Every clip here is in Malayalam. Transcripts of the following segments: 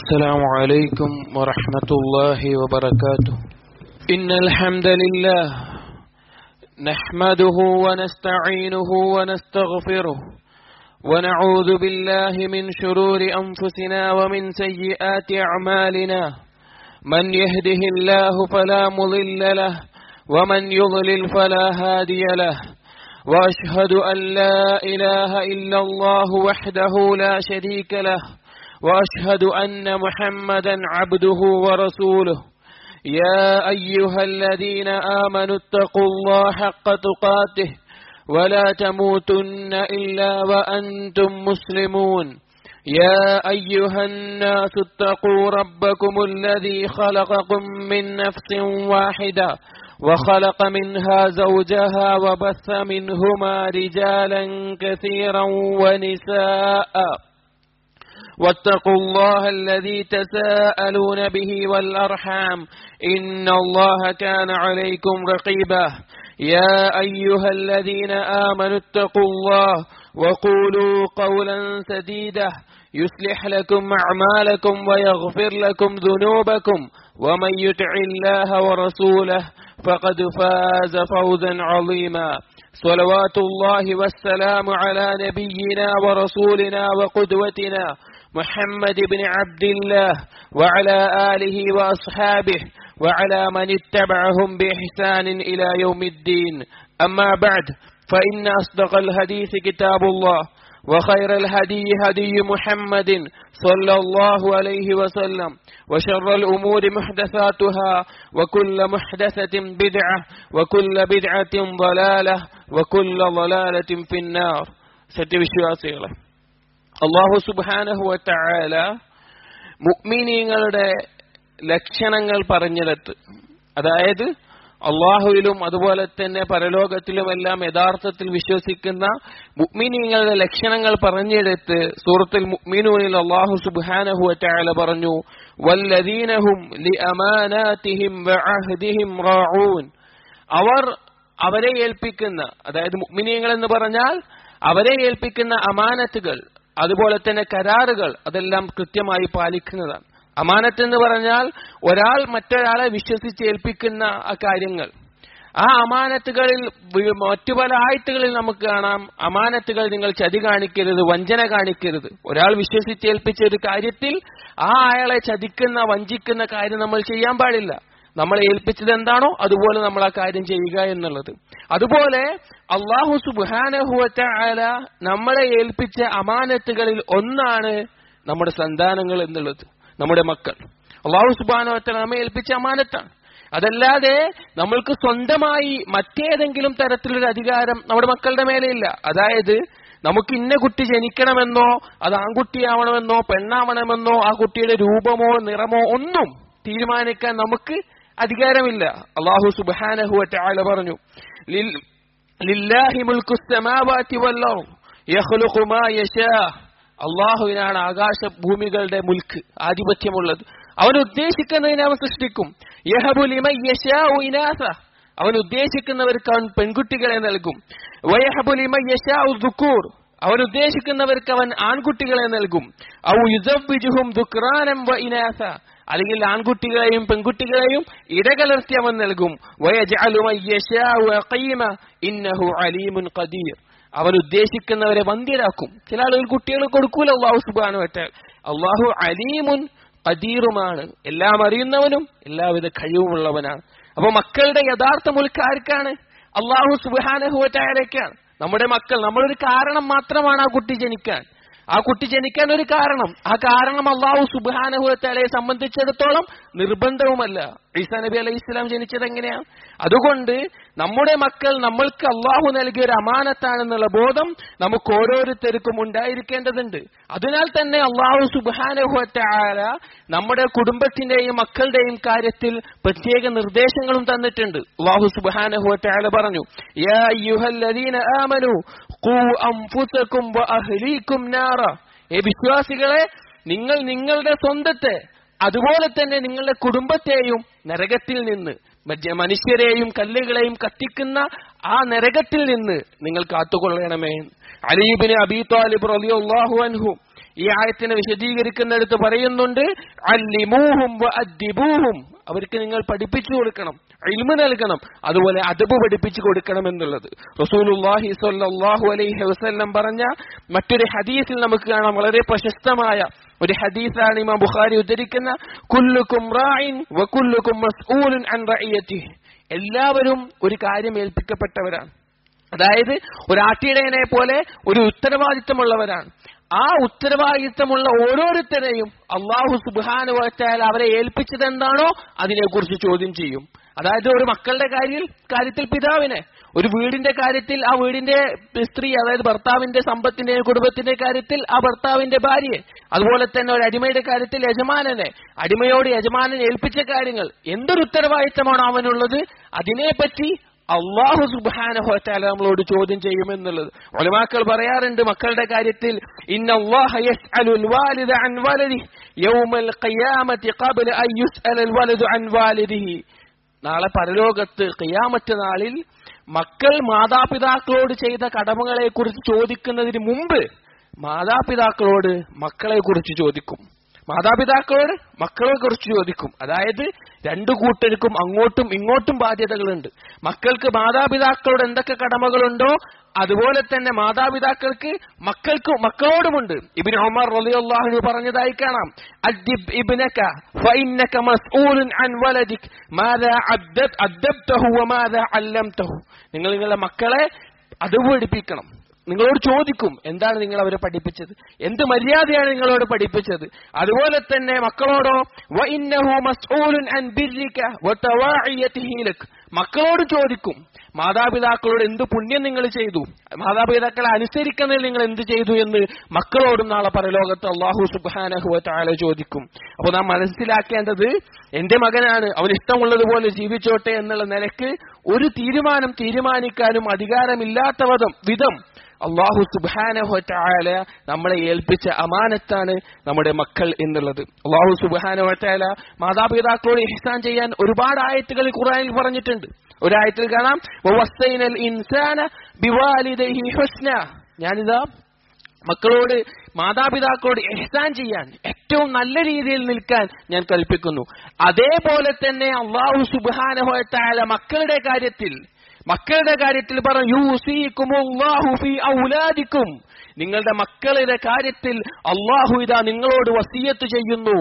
السلام عليكم ورحمة الله وبركاته إن الحمد لله نحمده ونستعينه ونستغفره ونعوذ بالله من شرور أنفسنا ومن سيئات أعمالنا من يهده الله فلا مضل له ومن يضلل فلا هادي له وأشهد أن لا إله إلا الله وحده لا شريك له واشهد ان محمدا عبده ورسوله يا ايها الذين امنوا اتقوا الله حق تقاته ولا تموتن الا وانتم مسلمون يا ايها الناس اتقوا ربكم الذي خلقكم من نفس واحده وخلق منها زوجها وبث منهما رجالا كثيرا ونساء واتقوا الله الذي تساءلون به والأرحام إن الله كان عليكم رقيبا يا أيها الذين آمنوا اتقوا الله وقولوا قولا سديدا يصلح لكم أعمالكم ويغفر لكم ذنوبكم ومن يطع الله ورسوله فقد فاز فوزا عظيما صلوات الله والسلام على نبينا ورسولنا وقدوتنا محمد بن عبد الله وعلى آله وأصحابه وعلى من اتبعهم بإحسان إلى يوم الدين أما بعد فإن أصدق الحديث كتاب الله وخير الهدي هدي محمد صلى الله عليه وسلم وشر الأمور محدثاتها وكل محدثة بدعة وكل بدعة ضلالة وكل ضلالة في النار സത്യവിശ്വാസികളെ അള്ളാഹു സുബാനഹുവല മുക്മിനീങ്ങളുടെ ലക്ഷണങ്ങൾ പറഞ്ഞിടത്ത് അതായത് അള്ളാഹുവിലും അതുപോലെ തന്നെ പരലോകത്തിലുമെല്ലാം യഥാർത്ഥത്തിൽ വിശ്വസിക്കുന്ന മുക്മിനീങ്ങളുടെ ലക്ഷണങ്ങൾ പറഞ്ഞെടുത്ത് സൂറത്തിൽ മുക്മിനൂനിൽ അള്ളാഹു സുബാനഹുവല പറഞ്ഞു വല്ലദീനഹും ലി അമാനാതിഹിം വഅഹ്ദിഹിം റാഊൻ അവർ അവരെ ഏൽപ്പിക്കുന്ന അതായത് മുക്മിനീങ്ങൾ എന്ന് പറഞ്ഞാൽ അവരെ ഏൽപ്പിക്കുന്ന അമാനത്തുകൾ അതുപോലെ തന്നെ കരാറുകൾ അതെല്ലാം കൃത്യമായി പാലിക്കുന്നതാണ് അമാനത്ത് എന്ന് പറഞ്ഞാൽ ഒരാൾ മറ്റൊരാളെ വിശ്വസിച്ച് ഏൽപ്പിക്കുന്ന ആ കാര്യങ്ങൾ ആ അമാനത്തുകളിൽ മറ്റു പല ആയത്തുകളിൽ നമുക്ക് കാണാം അമാനത്തുകൾ നിങ്ങൾ ചതി കാണിക്കരുത് വഞ്ചന കാണിക്കരുത് ഒരാൾ വിശ്വസിച്ച് ഏൽപ്പിച്ച ഒരു കാര്യത്തിൽ ആ അയാളെ ചതിക്കുന്ന വഞ്ചിക്കുന്ന കാര്യം നമ്മൾ ചെയ്യാൻ പാടില്ല നമ്മളെ ഏൽപ്പിച്ചത് എന്താണോ അതുപോലെ നമ്മൾ ആ കാര്യം ചെയ്യുക എന്നുള്ളത് അതുപോലെ അള്ളാഹു സുബാനഹുല നമ്മളെ ഏൽപ്പിച്ച അമാനത്തുകളിൽ ഒന്നാണ് നമ്മുടെ സന്താനങ്ങൾ എന്നുള്ളത് നമ്മുടെ മക്കൾ അള്ളാഹു സുബാനോത്ത നമ്മെ ഏൽപ്പിച്ച അമാനത്താണ് അതല്ലാതെ നമ്മൾക്ക് സ്വന്തമായി മറ്റേതെങ്കിലും തരത്തിലൊരു അധികാരം നമ്മുടെ മക്കളുടെ മേലെയില്ല അതായത് നമുക്ക് ഇന്ന കുട്ടി ജനിക്കണമെന്നോ അത് ആൺകുട്ടിയാവണമെന്നോ പെണ്ണാവണമെന്നോ ആ കുട്ടിയുടെ രൂപമോ നിറമോ ഒന്നും തീരുമാനിക്കാൻ നമുക്ക് അധികാരമില്ല അള്ളാഹു സുബാനഹുവറ്റ ആല പറഞ്ഞു ലില്ലാഹി മുൽക്കു സമാവാതി വല്ലർദ് യഖ്ലുഖു മാ യശാ അള്ളാഹുവിനാണ് ആകാശ ഭൂമികളുടെ മുൽക്ക് ആധിപത്യമുള്ളത് അവൻ ഉദ്ദേശിക്കുന്നതിനെ അവൻ സൃഷ്ടിക്കും യഹബുലിമ അവൻ ഉദ്ദേശിക്കുന്നവർക്ക് അവൻ പെൺകുട്ടികളെ നൽകും വയഹബുലിമ യശാഉദ്ദുക്കൂർ അവൻ ഉദ്ദേശിക്കുന്നവർക്ക് അവൻ ആൺകുട്ടികളെ നൽകും ഔ യുസബ്ബിജുഹും ദുക്റാനം വ ഇനാസ അല്ലെങ്കിൽ ആൺകുട്ടികളെയും പെൺകുട്ടികളെയും ഇടകലർത്തി അവൻ നൽകും ഇന്നഹു അലീമുൻ ഖദീർ അവൻ ഉദ്ദേശിക്കുന്നവരെ വന്ധ്യരാക്കും ചില ആളുകൾ കുട്ടികൾ കൊടുക്കൂല അള്ളാഹു സുബാനു വറ്റാൽ അള്ളാഹു അലീമുൻ ഖദീറുമാണ് എല്ലാം അറിയുന്നവനും എല്ലാവിധ കഴിവുമുള്ളവനാണ് അപ്പൊ മക്കളുടെ യഥാർത്ഥ മുൽക്കാർക്കാണ് അള്ളാഹു സുബാനഹുവറ്റായാലേക്കാണ് നമ്മുടെ മക്കൾ നമ്മളൊരു കാരണം മാത്രമാണ് ആ കുട്ടി ജനിക്കാൻ ആ കുട്ടി ജനിക്കാൻ ഒരു കാരണം ആ കാരണം അള്ളാഹു സുബാനഹുലയെ സംബന്ധിച്ചിടത്തോളം നിർബന്ധവുമല്ല ഈസാ നബി അലൈഹി ഇസ്ലാം ജനിച്ചത് എങ്ങനെയാണ് അതുകൊണ്ട് നമ്മുടെ മക്കൾ നമ്മൾക്ക് അള്ളാഹു നൽകിയ ഒരു അമാനത്താണെന്നുള്ള ബോധം നമുക്ക് ഓരോരുത്തർക്കും ഉണ്ടായിരിക്കേണ്ടതുണ്ട് അതിനാൽ തന്നെ അള്ളാഹു സുബാനഹുല നമ്മുടെ കുടുംബത്തിന്റെയും മക്കളുടെയും കാര്യത്തിൽ പ്രത്യേക നിർദ്ദേശങ്ങളും തന്നിട്ടുണ്ട് അള്ളാഹു സുബാനഹുല പറഞ്ഞു യാ യുഹല്ലദീന ആമനു ഖൂ അൻഫുസകും വഅഹ്ലീകും നാറ ഏ വിശ്വാസികളെ നിങ്ങൾ നിങ്ങളുടെ സ്വന്തത്തെ അതുപോലെ തന്നെ നിങ്ങളുടെ കുടുംബത്തെയും നരകത്തിൽ നിന്ന് മനുഷ്യരെയും കല്ലുകളെയും കത്തിക്കുന്ന ആ നരകത്തിൽ നിന്ന് നിങ്ങൾ കാത്തുകൊള്ളണമേ അലീബിന് അബി താലിബ് റളിയല്ലാഹു അൻഹു ഈ ആയത്തിനെ വിശദീകരിക്കുന്നിടത്ത് പറയുന്നുണ്ട് അല്ലിമൂഹും അദ്ദിബൂഹും അവർക്ക് നിങ്ങൾ പഠിപ്പിച്ചു കൊടുക്കണം ഇൽമ നൽകണം അതുപോലെ അദബ് പഠിപ്പിച്ചു കൊടുക്കണം എന്നുള്ളത് റസൂലുള്ളാഹി സ്വല്ലല്ലാഹു അലൈഹി വസല്ലം പറഞ്ഞ മറ്റൊരു ഹദീസിൽ നമുക്ക് കാണാം വളരെ പ്രശസ്തമായ ഒരു ഹദീസാണ് ഇമാം ബുഖാരി ഉദ്ധരിക്കുന്ന കുല്ലുക്കും റായിൻ വകുല്ലുക്കും മസ്ഊലുൻ അൻ റഇയതിഹി എല്ലാവരും ഒരു കാര്യം ഏൽപ്പിക്കപ്പെട്ടവരാണ് അതായത് ഒരു ആട്ടിടയനെ പോലെ ഒരു ഉത്തരവാദിത്തമുള്ളവരാണ് ആ ഉത്തരവാദിത്തമുള്ള ഓരോരുത്തരെയും അള്ളാഹു സുബാനുവച്ചാൽ അവരെ ഏൽപ്പിച്ചത് എന്താണോ അതിനെക്കുറിച്ച് ചോദ്യം ചെയ്യും അതായത് ഒരു മക്കളുടെ കാര്യം കാര്യത്തിൽ പിതാവിനെ ഒരു വീടിന്റെ കാര്യത്തിൽ ആ വീടിന്റെ സ്ത്രീ അതായത് ഭർത്താവിന്റെ സമ്പത്തിന്റെ കുടുംബത്തിന്റെ കാര്യത്തിൽ ആ ഭർത്താവിന്റെ ഭാര്യയെ അതുപോലെ തന്നെ ഒരു അടിമയുടെ കാര്യത്തിൽ യജമാനനെ അടിമയോട് യജമാനൻ ഏൽപ്പിച്ച കാര്യങ്ങൾ എന്തൊരു ഉത്തരവാദിത്തമാണോ അവനുള്ളത് അതിനെപ്പറ്റി അള്ളാഹു സുബാനഹോറ്റാല നമ്മളോട് ചോദ്യം ചെയ്യുമെന്നുള്ളത് ഒലമാക്കൾ പറയാറുണ്ട് മക്കളുടെ കാര്യത്തിൽ ഇന്ന അല്ലാഹ യസ്അലുൽ വാലിദ അൻ വലദിഹി യൗമൽ ഖിയാമത്തി ഖബ്ല അൻ യുസ്അലൽ വലദു അൻ വാലിദിഹി നാളെ പരലോകത്ത് ഖിയാമത്ത് നാളിൽ മക്കൾ മാതാപിതാക്കളോട് ചെയ്ത കടമകളെ കുറിച്ച് ചോദിക്കുന്നതിന് മുമ്പ് മാതാപിതാക്കളോട് മക്കളെ കുറിച്ച് ചോദിക്കും മാതാപിതാക്കളോട് മക്കളെ കുറിച്ച് ചോദിക്കും അതായത് രണ്ടു കൂട്ടർക്കും അങ്ങോട്ടും ഇങ്ങോട്ടും ബാധ്യതകളുണ്ട് മക്കൾക്ക് മാതാപിതാക്കളോട് എന്തൊക്കെ കടമകളുണ്ടോ അതുപോലെ തന്നെ മാതാപിതാക്കൾക്ക് മക്കൾക്ക് മക്കളോടുമുണ്ട് ഇബിൻ ഉമർ റളിയല്ലാഹു പറഞ്ഞതായി കാണാം അദ്ദിബ് ഇബ്നക ഫഇന്നക മസ്ഊലുൻ അൻ വലദിക് മാദാ അദ്ദബ് അദ്ദബ്തഹു വമാദാ അല്ലംതഹു നിങ്ങൾ നിങ്ങളുടെ മക്കളെ അത് പഠിപ്പിക്കണം നിങ്ങളോട് ചോദിക്കും എന്താണ് നിങ്ങൾ അവരെ പഠിപ്പിച്ചത് എന്ത് മര്യാദയാണ് നിങ്ങളോട് പഠിപ്പിച്ചത് അതുപോലെ തന്നെ മക്കളോടോ വഇന്നഹു മസ്ഊലുൻ അൻ ബിർരിക വതവാഇയതിഹി ലക് മക്കളോട് ചോദിക്കും മാതാപിതാക്കളോട് എന്ത് പുണ്യം നിങ്ങൾ ചെയ്തു മാതാപിതാക്കളെ അനുസരിക്കുന്നതിൽ നിങ്ങൾ എന്ത് ചെയ്തു എന്ന് മക്കളോടും നാളെ പരലോകത്ത് അള്ളാഹു സുബാനഹു താല ചോദിക്കും അപ്പോൾ നാം മനസ്സിലാക്കേണ്ടത് എന്റെ മകനാണ് അവൻ ഇഷ്ടമുള്ളതുപോലെ ജീവിച്ചോട്ടെ എന്നുള്ള നിലക്ക് ഒരു തീരുമാനം തീരുമാനിക്കാനും അധികാരമില്ലാത്ത വിധം വിധം അള്ളാഹു സുബാനഹുല നമ്മളെ ഏൽപ്പിച്ച അമാനത്താണ് നമ്മുടെ മക്കൾ എന്നുള്ളത് അള്ളാഹു സുബാനഹുല മാതാപിതാക്കളോട് ഇഹ്സാൻ ചെയ്യാൻ ഒരുപാട് ആയത്തുകൾ ഖുറാനിൽ പറഞ്ഞിട്ടുണ്ട് ഒരായത്തിൽ കാണാം വവസ്സൈനൽ ഇൻസാന ബിവാലിദൈഹി ഹുസ്ന ഞാനിതാ മക്കളോട് മാതാപിതാക്കളോട് എഹ്സാൻ ചെയ്യാൻ ഏറ്റവും നല്ല രീതിയിൽ നിൽക്കാൻ ഞാൻ കൽപ്പിക്കുന്നു അതേപോലെ തന്നെ അള്ളാഹു സുബാനഹുല മക്കളുടെ കാര്യത്തിൽ മക്കളുടെ കാര്യത്തിൽ പറഞ്ഞു യൂസിക്കുമുല്ലാഹു ഫീ ഔലാദിക്കും നിങ്ങളുടെ മക്കളുടെ കാര്യത്തിൽ അള്ളാഹു ഇതാ നിങ്ങളോട് വസീയത്ത് ചെയ്യുന്നു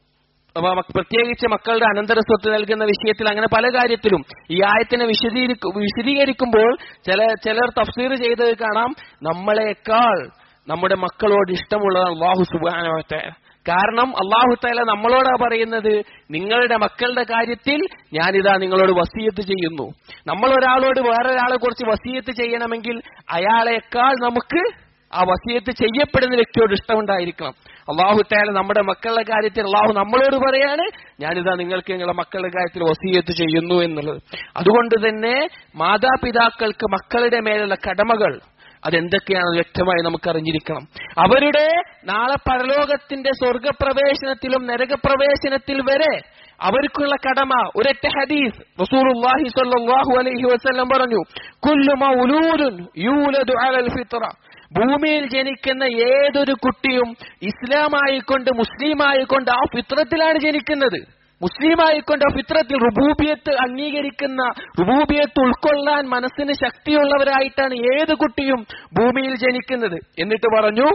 പ്രത്യേകിച്ച് മക്കളുടെ അനന്തര സ്വത്ത് നൽകുന്ന വിഷയത്തിൽ അങ്ങനെ പല കാര്യത്തിലും ഈ ആയത്തിനെ വിശദീകരിക്കും വിശദീകരിക്കുമ്പോൾ ചില ചിലർ തഫ്സീർ ചെയ്തത് കാണാം നമ്മളെക്കാൾ നമ്മുടെ മക്കളോട് ഇഷ്ടമുള്ളത് അള്ളാഹു സുബാനോത്തെ കാരണം അള്ളാഹു താല നമ്മളോടാ പറയുന്നത് നിങ്ങളുടെ മക്കളുടെ കാര്യത്തിൽ ഞാനിതാ നിങ്ങളോട് വസീയത്ത് ചെയ്യുന്നു നമ്മൾ ഒരാളോട് വേറൊരാളെ കുറിച്ച് വസീയത്ത് ചെയ്യണമെങ്കിൽ അയാളെക്കാൾ നമുക്ക് ആ വസീയത്ത് ചെയ്യപ്പെടുന്ന വ്യക്തിയോട് ഇഷ്ടമുണ്ടായിരിക്കണം അള്ളാഹു താല നമ്മുടെ മക്കളുടെ കാര്യത്തിൽ അള്ളാഹു നമ്മളോട് പറയാണ് ഞാനിതാ നിങ്ങൾക്ക് നിങ്ങളുടെ മക്കളുടെ കാര്യത്തിൽ വസീയത്ത് ചെയ്യുന്നു എന്നുള്ളത് അതുകൊണ്ട് തന്നെ മാതാപിതാക്കൾക്ക് മക്കളുടെ മേലുള്ള കടമകൾ അതെന്തൊക്കെയാണ് വ്യക്തമായി നമുക്ക് അറിഞ്ഞിരിക്കണം അവരുടെ നാളെ പരലോകത്തിന്റെ സ്വർഗപ്രവേശനത്തിലും നരകപ്രവേശനത്തിൽ വരെ അവർക്കുള്ള കടമ ഒരൊറ്റ ഹദീസ് റസൂലുള്ളാഹി സ്വല്ലല്ലാഹു അലൈഹി വസല്ലം പറഞ്ഞു കുല്ലു മൗലൂദുൻ യൂലദു അലൽ ഫിത്ര ഭൂമിയിൽ ജനിക്കുന്ന ഏതൊരു കുട്ടിയും ഇസ്ലാമായിക്കൊണ്ട് മുസ്ലിമായിക്കൊണ്ട് ആ ഫിത്രത്തിലാണ് ജനിക്കുന്നത് മുസ്ലിമായിക്കൊണ്ട് ആ ഫിത്രത്തിൽ റുബൂബിയത്ത് അംഗീകരിക്കുന്ന റുബൂബിയത്ത് ഉൾക്കൊള്ളാൻ മനസ്സിന് ശക്തിയുള്ളവരായിട്ടാണ് ഏത് കുട്ടിയും ഭൂമിയിൽ ജനിക്കുന്നത് എന്നിട്ട് പറഞ്ഞു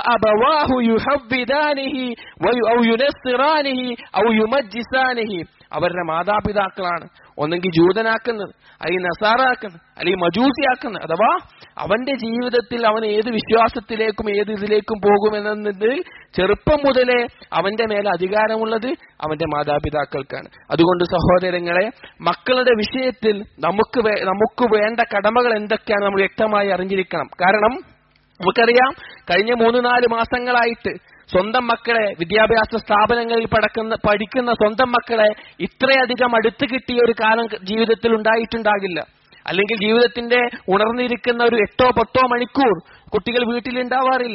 അവരുടെ മാതാപിതാക്കളാണ് ഒന്നെങ്കിൽ ജൂതനാക്കുന്നത് അല്ലെങ്കിൽ നസാറാക്കുന്നത് അല്ലെങ്കിൽ മജൂസിയാക്കുന്നത് അഥവാ അവന്റെ ജീവിതത്തിൽ അവൻ ഏത് വിശ്വാസത്തിലേക്കും ഏത് ഇതിലേക്കും പോകുമെന്നതിൽ ചെറുപ്പം മുതലേ അവന്റെ മേലെ അധികാരമുള്ളത് അവന്റെ മാതാപിതാക്കൾക്കാണ് അതുകൊണ്ട് സഹോദരങ്ങളെ മക്കളുടെ വിഷയത്തിൽ നമുക്ക് നമുക്ക് വേണ്ട കടമകൾ എന്തൊക്കെയാണ് നമ്മൾ വ്യക്തമായി അറിഞ്ഞിരിക്കണം കാരണം നമുക്കറിയാം കഴിഞ്ഞ മൂന്ന് നാല് മാസങ്ങളായിട്ട് സ്വന്തം മക്കളെ വിദ്യാഭ്യാസ സ്ഥാപനങ്ങളിൽ പടക്കുന്ന പഠിക്കുന്ന സ്വന്തം മക്കളെ ഇത്രയധികം അടുത്ത് കിട്ടിയ ഒരു കാലം ജീവിതത്തിൽ ഉണ്ടായിട്ടുണ്ടാകില്ല അല്ലെങ്കിൽ ജീവിതത്തിന്റെ ഉണർന്നിരിക്കുന്ന ഒരു എട്ടോ പത്തോ മണിക്കൂർ കുട്ടികൾ വീട്ടിലുണ്ടാവാറില്ല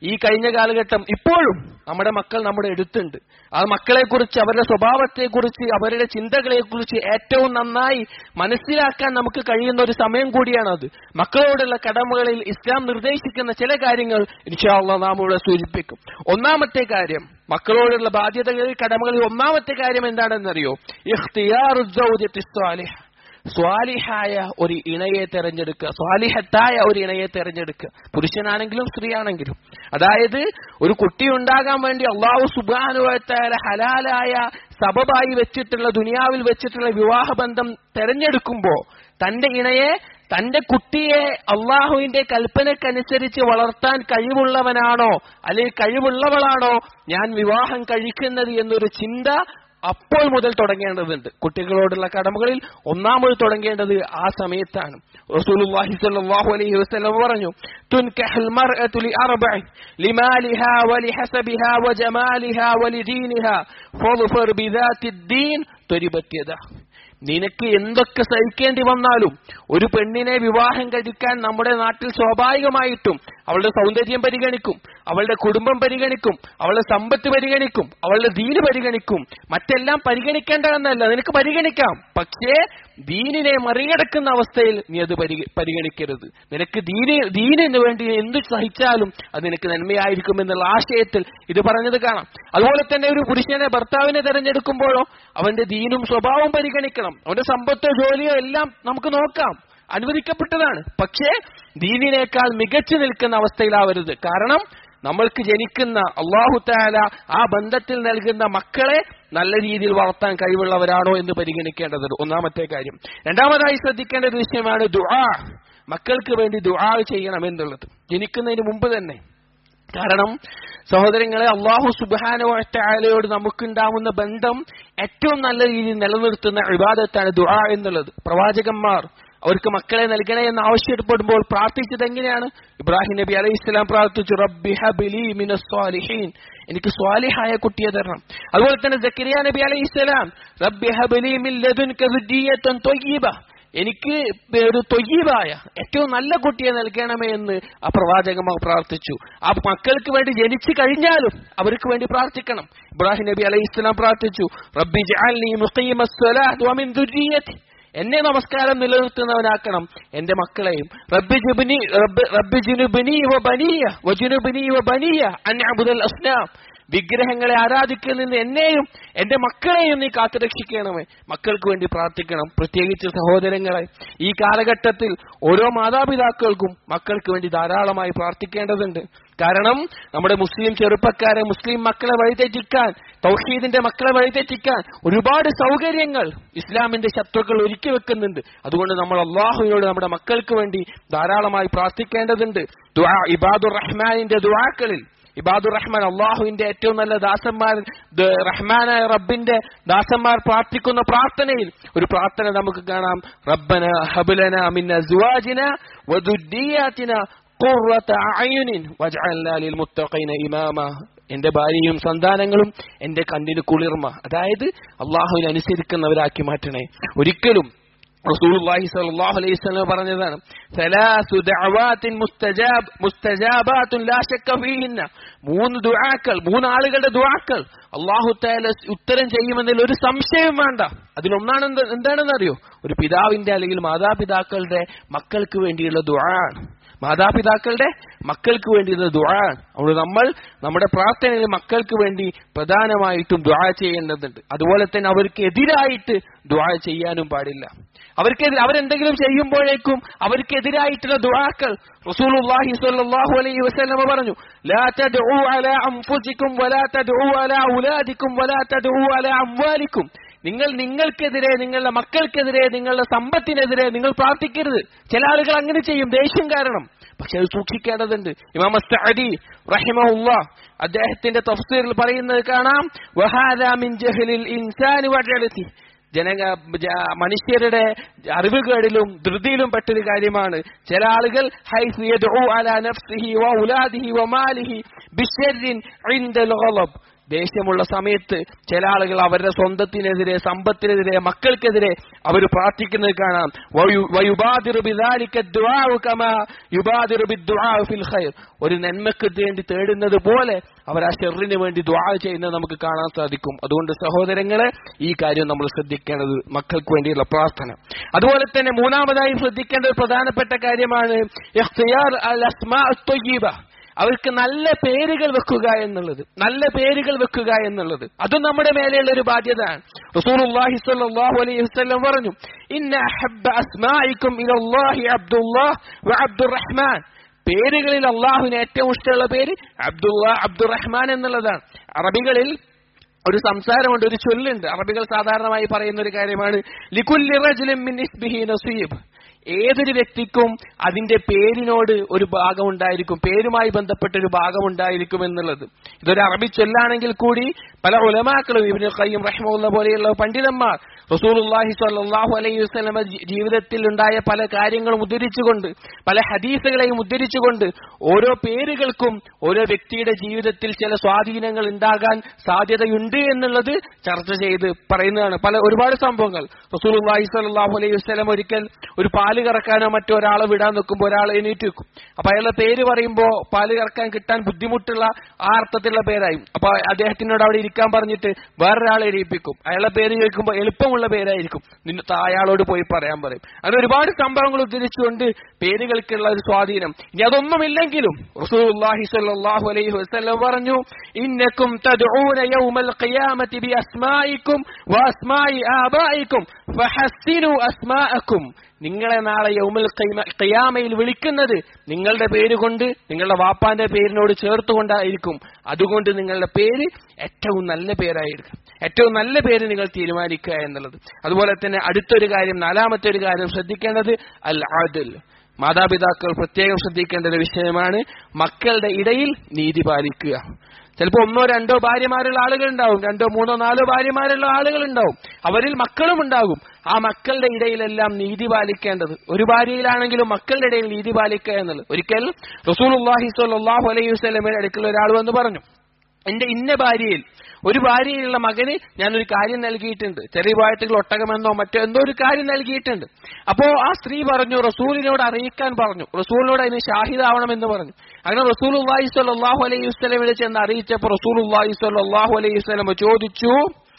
ഈ കഴിഞ്ഞ കാലഘട്ടം ഇപ്പോഴും നമ്മുടെ മക്കൾ നമ്മുടെ അടുത്തുണ്ട് ആ മക്കളെ കുറിച്ച് അവരുടെ സ്വഭാവത്തെ കുറിച്ച് അവരുടെ ചിന്തകളെ കുറിച്ച് ഏറ്റവും നന്നായി മനസ്സിലാക്കാൻ നമുക്ക് കഴിയുന്ന ഒരു സമയം കൂടിയാണത് മക്കളോടുള്ള കടമകളിൽ ഇസ്ലാം നിർദ്ദേശിക്കുന്ന ചില കാര്യങ്ങൾ ഇൻഷാള്ള നാം ഇവിടെ സൂചിപ്പിക്കും ഒന്നാമത്തെ കാര്യം മക്കളോടുള്ള ബാധ്യതകളിൽ കടമകളിൽ ഒന്നാമത്തെ കാര്യം എന്താണെന്നറിയോ ഇഖ്തിയാറു സൗജത്തി സ്വാലിഹ സ്വാലിഹായ ഒരു ഇണയെ തെരഞ്ഞെടുക്കുക സ്വാലിഹത്തായ ഒരു ഇണയെ തെരഞ്ഞെടുക്കുക പുരുഷനാണെങ്കിലും സ്ത്രീയാണെങ്കിലും അതായത് ഒരു കുട്ടി ഉണ്ടാകാൻ വേണ്ടി അള്ളാഹു സുബാനുവത്തായ ഹലാലായ സബബായി വെച്ചിട്ടുള്ള ദുനിയാവിൽ വെച്ചിട്ടുള്ള വിവാഹബന്ധം തെരഞ്ഞെടുക്കുമ്പോ തന്റെ ഇണയെ തന്റെ കുട്ടിയെ അള്ളാഹുവിന്റെ കൽപ്പനക്കനുസരിച്ച് വളർത്താൻ കഴിവുള്ളവനാണോ അല്ലെങ്കിൽ കഴിവുള്ളവളാണോ ഞാൻ വിവാഹം കഴിക്കുന്നത് എന്നൊരു ചിന്ത അപ്പോൾ മുതൽ തുടങ്ങേണ്ടതുണ്ട് കുട്ടികളോടുള്ള കടമകളിൽ ഒന്നാമത് തുടങ്ങേണ്ടത് ആ സമയത്താണ് റസൂലുള്ളാഹി സ്വല്ലല്ലാഹു അലൈഹി വസല്ലം പറഞ്ഞു തുൻകഹൽ മർഅതു ലിഅർബഇ ലിമാലിഹാ വലിഹസബിഹാ വജമാലിഹാ വലിദീനിഹാ ഫദ്ഫർ ബിദാത്തിദ്ദീൻ തുരിബത് യദാ നിനക്ക് എന്തൊക്കെ സഹിക്കേണ്ടി വന്നാലും ഒരു പെണ്ണിനെ വിവാഹം കഴിക്കാൻ നമ്മുടെ നാട്ടിൽ സ്വാഭാവികമായിട്ടും അവളുടെ സൗന്ദര്യം പരിഗണിക്കും അവളുടെ കുടുംബം പരിഗണിക്കും അവളുടെ സമ്പത്ത് പരിഗണിക്കും അവളുടെ ദീന് പരിഗണിക്കും മറ്റെല്ലാം പരിഗണിക്കേണ്ടതെന്നല്ല നിനക്ക് പരിഗണിക്കാം പക്ഷേ ദീനിനെ മറികടക്കുന്ന അവസ്ഥയിൽ നീ അത് പരിഗ- പരിഗണിക്കരുത് നിനക്ക് ദീനി ദീനിന് വേണ്ടി എന്ത് സഹിച്ചാലും അത് നിനക്ക് നന്മയായിരിക്കും എന്നുള്ള ആശയത്തിൽ ഇത് പറഞ്ഞത് കാണാം അതുപോലെ തന്നെ ഒരു പുരുഷനെ ഭർത്താവിനെ തെരഞ്ഞെടുക്കുമ്പോഴോ അവന്റെ ദീനും സ്വഭാവവും പരിഗണിക്കണം അവന്റെ സമ്പത്തോ ജോലിയോ എല്ലാം നമുക്ക് നോക്കാം അനുവദിക്കപ്പെട്ടതാണ് പക്ഷേ ദീനിനേക്കാൾ മികച്ചു നിൽക്കുന്ന അവസ്ഥയിലാവരുത് കാരണം നമ്മൾക്ക് ജനിക്കുന്ന അള്ളാഹു താല ആ ബന്ധത്തിൽ നൽകുന്ന മക്കളെ നല്ല രീതിയിൽ വളർത്താൻ കഴിവുള്ളവരാണോ എന്ന് പരിഗണിക്കേണ്ടത് ഒന്നാമത്തെ കാര്യം രണ്ടാമതായി ശ്രദ്ധിക്കേണ്ട ഒരു വിഷയമാണ് ദുആ മക്കൾക്ക് വേണ്ടി ദുആ ചെയ്യണം എന്നുള്ളത് ജനിക്കുന്നതിന് മുമ്പ് തന്നെ കാരണം സഹോദരങ്ങളെ അള്ളാഹു സുബാനോട്ടയാലയോട് നമുക്കുണ്ടാവുന്ന ബന്ധം ഏറ്റവും നല്ല രീതിയിൽ നിലനിർത്തുന്ന ഇബാദത്താണ് ദുആ എന്നുള്ളത് പ്രവാചകന്മാർ അവർക്ക് മക്കളെ നൽകണേ എന്ന് ആവശ്യപ്പെടുമ്പോൾ പ്രാർത്ഥിച്ചത് എങ്ങനെയാണ് ഇബ്രാഹിം നബി അലൈഹി ഇസ്ലാം പ്രാർത്ഥിച്ചു റബ്ബി ഹബിലി മിനസ് സ്വാലിഹീൻ എനിക്ക് സ്വാലിഹായ കുട്ടിയെ തരണം അതുപോലെ തന്നെ സക്കരിയ നബി അലൈഹി ഇസ്ലാം റബ്ബി ഹബിലി മിൻ ലദുൻക ദുർരിയത്തൻ ത്വയ്യിബ എനിക്ക് ഒരു തൊയ്യീബായ ഏറ്റവും നല്ല കുട്ടിയെ നൽകണമേ എന്ന് ആ പ്രവാചകന്മാർ പ്രാർത്ഥിച്ചു ആ മക്കൾക്ക് വേണ്ടി ജനിച്ചു കഴിഞ്ഞാലും അവർക്ക് വേണ്ടി പ്രാർത്ഥിക്കണം ഇബ്രാഹിം നബി അലൈഹി ഇസ്ലാം പ്രാർത്ഥിച്ചു റബ്ബി ജഅൽനി മുഖീമസ് സ്വലാത്ത് വമിൻ ദുർരിയത്തി എന്നെ നമസ്കാരം നിലനിർത്തുന്നവനാക്കണം എന്റെ മക്കളെയും റബ്ബി ജുബ്നി റബ്ബ് റബ്ബി ജുനുബ്നി വ ബനിയ വ ജുനുബ്നി വ ബനിയ അൻ അബ്ദുൽ അസ്നാം വിഗ്രഹങ്ങളെ ആരാധിക്കൽ നിന്ന് എന്നെയും എന്റെ മക്കളെയും നീ കാത്തുരക്ഷിക്കണമേ മക്കൾക്ക് വേണ്ടി പ്രാർത്ഥിക്കണം പ്രത്യേകിച്ച് സഹോദരങ്ങളെ ഈ കാലഘട്ടത്തിൽ ഓരോ മാതാപിതാക്കൾക്കും മക്കൾക്ക് വേണ്ടി ധാരാളമായി പ്രാർത്ഥിക്കേണ്ടതുണ്ട് കാരണം നമ്മുടെ മുസ്ലിം ചെറുപ്പക്കാരെ മുസ്ലിം മക്കളെ വഴിതെറ്റിക്കാൻ തൗഹീദിന്റെ മക്കളെ വഴിതെറ്റിക്കാൻ ഒരുപാട് സൗകര്യങ്ങൾ ഇസ്ലാമിന്റെ ശത്രുക്കൾ ഒരുക്കി വെക്കുന്നുണ്ട് അതുകൊണ്ട് നമ്മൾ അള്ളാഹുവിനോട് നമ്മുടെ മക്കൾക്ക് വേണ്ടി ധാരാളമായി പ്രാർത്ഥിക്കേണ്ടതുണ്ട് ദുആ ഇബാദുർ റഹ്മാനിന്റെ ദുആക്കളിൽ ഇബാദുർ റഹ്മാൻ അള്ളാഹുവിന്റെ ഏറ്റവും നല്ല ദാസന്മാർ ദ- റഹ്മാനായ റബ്ബിന്റെ ദാസന്മാർ പ്രാർത്ഥിക്കുന്ന പ്രാർത്ഥനയിൽ ഒരു പ്രാർത്ഥന നമുക്ക് കാണാം റബ്ബന ഹബുലന മിൻ അസ്വാജിന വദുദ്ദിയാതിന ഖുർറത അയുനിൻ വജ്അൽനാ ലിൽമുത്തഖീന ഇമാമ എന്റെ ഭാര്യയും സന്താനങ്ങളും എന്റെ കണ്ണിന് കുളിർമ അതായത് അള്ളാഹുവിനെ അനുസരിക്കുന്നവരാക്കി മാറ്റണേ ഒരിക്കലും റസൂലുള്ളാഹി സ്വല്ലല്ലാഹു അലൈഹി വസല്ലം പറഞ്ഞതാണ് സലാസു ദഅവാത്തിൻ മുസ്തജാബ് മുസ്തജാബാത്തുൻ ലാ ശക്ക ഫീഹിന്ന മൂന്ന് ദുആക്കൾ മൂന്ന് ആളുകളുടെ ദുആക്കൾ അല്ലാഹു തആല ഉത്തരം ചെയ്യുമെന്നതിൽ ഒരു സംശയം വേണ്ട അതിലൊന്നാണ് എന്ത് എന്താണെന്ന് അറിയോ ഒരു പിതാവിന്റെ അല്ലെങ്കിൽ മാതാപിതാക്കളുടെ മക്കൾക്ക് വേണ്ടിയുള്ള ദുആ ആണ് മാതാപിതാക്കളുടെ മക്കൾക്ക് വേണ്ടിയുള്ള ദുആ ആണ് അതുകൊണ്ട് നമ്മൾ നമ്മുടെ പ്രാർത്ഥനയിൽ മക്കൾക്ക് വേണ്ടി പ്രധാനമായിട്ടും ദുആ ചെയ്യേണ്ടതുണ്ട് അതുപോലെ തന്നെ അവർക്ക് എതിരായിട്ട് ദുആ ചെയ്യാനും പാടില്ല അവർക്കെതിരെ അവരെന്തെങ്കിലും ചെയ്യുമ്പോഴേക്കും അവർക്കെതിരായിട്ടുള്ള ദുആക്കൾ റസൂലുള്ളാഹി സ്വല്ലല്ലാഹു അലൈഹി വസല്ലം പറഞ്ഞു ലാ തദ്ഉ അലാ അൻഫുസികും വലാ തദ്ഉ അലാ ഔലാദികും വലാ തദ്ഉ അലാ അംവാലികും നിങ്ങൾ നിങ്ങൾക്കെതിരെ നിങ്ങളുടെ മക്കൾക്കെതിരെ നിങ്ങളുടെ സമ്പത്തിനെതിരെ നിങ്ങൾ പ്രാർത്ഥിക്കരുത് ചില ആളുകൾ അങ്ങനെ ചെയ്യും ദേഷ്യം കാരണം പക്ഷെ അത് സൂക്ഷിക്കേണ്ടതുണ്ട് ഇമാം സഅദി റഹിമഹുല്ലാ അദ്ദേഹത്തിന്റെ തഫ്സീറിൽ പറയുന്നത് കാണാം വഹാദാ മിൻ ജഹലിൽ ഇൻസാനി വജലതി ജനക ജ- മനുഷ്യരുടെ അറിവുകേടിലും ധൃതിയിലും പെട്ടൊരു കാര്യമാണ് ചില ആളുകൾ ഹൈസ് യദ്ഉ അലാ നഫ്സിഹി വ ഉലാദിഹി വ മാലിഹി ബിശർരിൻ ഇൻദൽ ഗളബ് ദേഷ്യമുള്ള സമയത്ത് ചില ആളുകൾ അവരുടെ സ്വന്തത്തിനെതിരെ സമ്പത്തിനെതിരെ മക്കൾക്കെതിരെ അവർ പ്രാർത്ഥിക്കുന്നത് കാണാം വയു- വയുബാദിറു ബിദാലിക ദുആഉ കമാ യുബാദിറു ബിദ്ദുആഉ ഫിൽ ഖൈർ ഒരു നന്മക്ക് വേണ്ടി തേടുന്നത് പോലെ അവർ ആ ഷെറിന് വേണ്ടി ദുആ ചെയ്യുന്നത് നമുക്ക് കാണാൻ സാധിക്കും അതുകൊണ്ട് സഹോദരങ്ങളെ ഈ കാര്യം നമ്മൾ ശ്രദ്ധിക്കേണ്ടത് മക്കൾക്ക് വേണ്ടിയുള്ള പ്രാർത്ഥന അതുപോലെ തന്നെ മൂന്നാമതായി ശ്രദ്ധിക്കേണ്ട ഒരു പ്രധാനപ്പെട്ട കാര്യമാണ് ഇഖ്തിയാർ അൽ അസ്മാ ത്വയ്യിബ അവർക്ക് നല്ല പേരുകൾ വെക്കുക എന്നുള്ളത് നല്ല പേരുകൾ വെക്കുക എന്നുള്ളത് അതും നമ്മുടെ മേലെയുള്ള ഒരു ബാധ്യതയാണ് റസൂലുള്ളാഹി സ്വല്ലല്ലാഹു അലൈഹി വസല്ലം പറഞ്ഞു ഇന്ന അഹബ്ബ അസ്മാഇക്കും ഇലല്ലാഹി അബ്ദുല്ലാഹ് വ അബ്ദുറഹ്മാൻ പേരുകളിൽ അള്ളാഹുവിന് ഏറ്റവും ഇഷ്ടമുള്ള പേര് അബ്ദുള്ള അബ്ദുറഹ്മാൻ എന്നുള്ളതാണ് അറബികളിൽ ഒരു സംസാരമുണ്ട് ഒരു ചൊല്ലുണ്ട് അറബികൾ സാധാരണമായി പറയുന്ന ഒരു കാര്യമാണ് ലികുല്ലി റജുലിൻ മിൻ ഇസ്ബിഹി നസീബ് ഏതൊരു വ്യക്തിക്കും അതിന്റെ പേരിനോട് ഒരു ഭാഗം ഉണ്ടായിരിക്കും പേരുമായി ബന്ധപ്പെട്ട ഒരു ഭാഗം ഉണ്ടായിരിക്കും എന്നുള്ളത് ഇതൊരു അറബി ചൊല്ലാണെങ്കിൽ കൂടി പല ഉലമാക്കളും ഇബിന് ഖയ്യം റഹ്മുള്ള പോലെയുള്ള പണ്ഡിതന്മാർ റസൂലുള്ളാഹി സ്വല്ലല്ലാഹു അലൈഹി വസല്ലമ ജി- ജീവിതത്തിൽ ഉണ്ടായ പല കാര്യങ്ങളും ഉദ്ധരിച്ചുകൊണ്ട് പല ഹദീസുകളെയും ഉദ്ധരിച്ചുകൊണ്ട് ഓരോ പേരുകൾക്കും ഓരോ വ്യക്തിയുടെ ജീവിതത്തിൽ ചില സ്വാധീനങ്ങൾ ഉണ്ടാകാൻ സാധ്യതയുണ്ട് എന്നുള്ളത് ചർച്ച ചെയ്ത് പറയുന്നതാണ് പല ഒരുപാട് സംഭവങ്ങൾ റസൂലുള്ളാഹി സ്വല്ലല്ലാഹു അലൈഹി വസല്ലം ഒരിക്കൽ ഒരു പാല് കറക്കാനോ മറ്റോ ഒരാളെ വിടാൻ നിൽക്കുമ്പോൾ ഒരാൾ എണീറ്റ് വെക്കും അപ്പൊ അയാളുടെ പേര് പറയുമ്പോൾ പാല് കറക്കാൻ കിട്ടാൻ ബുദ്ധിമുട്ടുള്ള ആ അർത്ഥത്തിലുള്ള പേരായി അപ്പൊ അദ്ദേഹത്തിനോട് അവിടെ ഇരിക്കാൻ പറഞ്ഞിട്ട് വേറൊരാളെ എണീപ്പിക്കും അയാളുടെ പേര് ചോദിക്കുമ്പോൾ എളുപ്പമുള്ള പേരായിരിക്കും നിന്നെ താ- അയാളോട് പോയി പറയാൻ പറയും അങ്ങനെ ഒരുപാട് സംഭവങ്ങൾ ഉദ്ധരിച്ചുകൊണ്ട് പേരുകൾക്കുള്ള ഒരു സ്വാധീനം ഇനി അതൊന്നുമില്ലെങ്കിലും റസൂലുള്ളാഹി സ്വല്ലല്ലാഹു അലൈഹി വസല്ലം പറഞ്ഞു ഇന്നക്കും തദ്ഊന യൗമൽ ഖിയാമത്തി ബി അസ്മായിക്കും വഅസ്മായി ആബായിക്കും ഫഹസ്സിനു അസ്മാഅക്കും നിങ്ങളെ നാളെ യൗമുൽ ഖിയമ- ഖിയാമയിൽ വിളിക്കുന്നത് നിങ്ങളുടെ പേര് കൊണ്ട് നിങ്ങളുടെ വാപ്പാന്റെ പേരിനോട് ചേർത്തുകൊണ്ടായിരിക്കും അതുകൊണ്ട് നിങ്ങളുടെ പേര് ഏറ്റവും നല്ല പേരായിരിക്കും ഏറ്റവും നല്ല പേര് നിങ്ങൾ തീരുമാനിക്കുക എന്നുള്ളത് അതുപോലെ തന്നെ അടുത്തൊരു കാര്യം നാലാമത്തെ ഒരു കാര്യം ശ്രദ്ധിക്കേണ്ടത് അൽ ആദിൽ മാതാപിതാക്കൾ പ്രത്യേകം ശ്രദ്ധിക്കേണ്ട ഒരു വിഷയമാണ് മക്കളുടെ ഇടയിൽ നീതി പാലിക്കുക ചിലപ്പോൾ ഒന്നോ രണ്ടോ ഭാര്യമാരുള്ള ആളുകൾ ഉണ്ടാവും രണ്ടോ മൂന്നോ നാലോ ഭാര്യമാരുള്ള ആളുകൾ ഉണ്ടാവും അവരിൽ മക്കളും ഉണ്ടാകും ആ മക്കളുടെ ഇടയിലെല്ലാം നീതി പാലിക്കേണ്ടത് ഒരു ഭാര്യയിലാണെങ്കിലും മക്കളുടെ ഇടയിൽ നീതി പാലിക്കുക എന്നുള്ളത് ഒരിക്കൽ റസൂലുള്ളാഹി സ്വല്ലല്ലാഹു അലൈഹി വസല്ലമയുടെ അടുക്കൽ ഒരാൾ വന്ന് പറഞ്ഞു എന്റെ ഇന്ന ഭാര്യയിൽ ഒരു ഭാര്യയിലുള്ള മകന് ഞാനൊരു കാര്യം നൽകിയിട്ടുണ്ട് ചെറിയ പ്രായത്തിൽ ഒട്ടകമെന്നോ മറ്റോ എന്തോ ഒരു കാര്യം നൽകിയിട്ടുണ്ട് അപ്പോ ആ സ്ത്രീ പറഞ്ഞു റസൂലിനോട് അറിയിക്കാൻ പറഞ്ഞു റസൂലിനോട് അതിന് ഷാഹിദാവണമെന്ന് പറഞ്ഞു അങ്ങനെ റസൂൽ അള്ളാഹി സ്വല്ലല്ലാഹു അലൈഹി വസ്ലമിനെ ചെന്ന് അറിയിച്ചപ്പോൾ റസൂൽ അള്ളാഹി സ്വല്ലല്ലാഹു അലൈഹി വസ്ലമ ചോദിച്ചു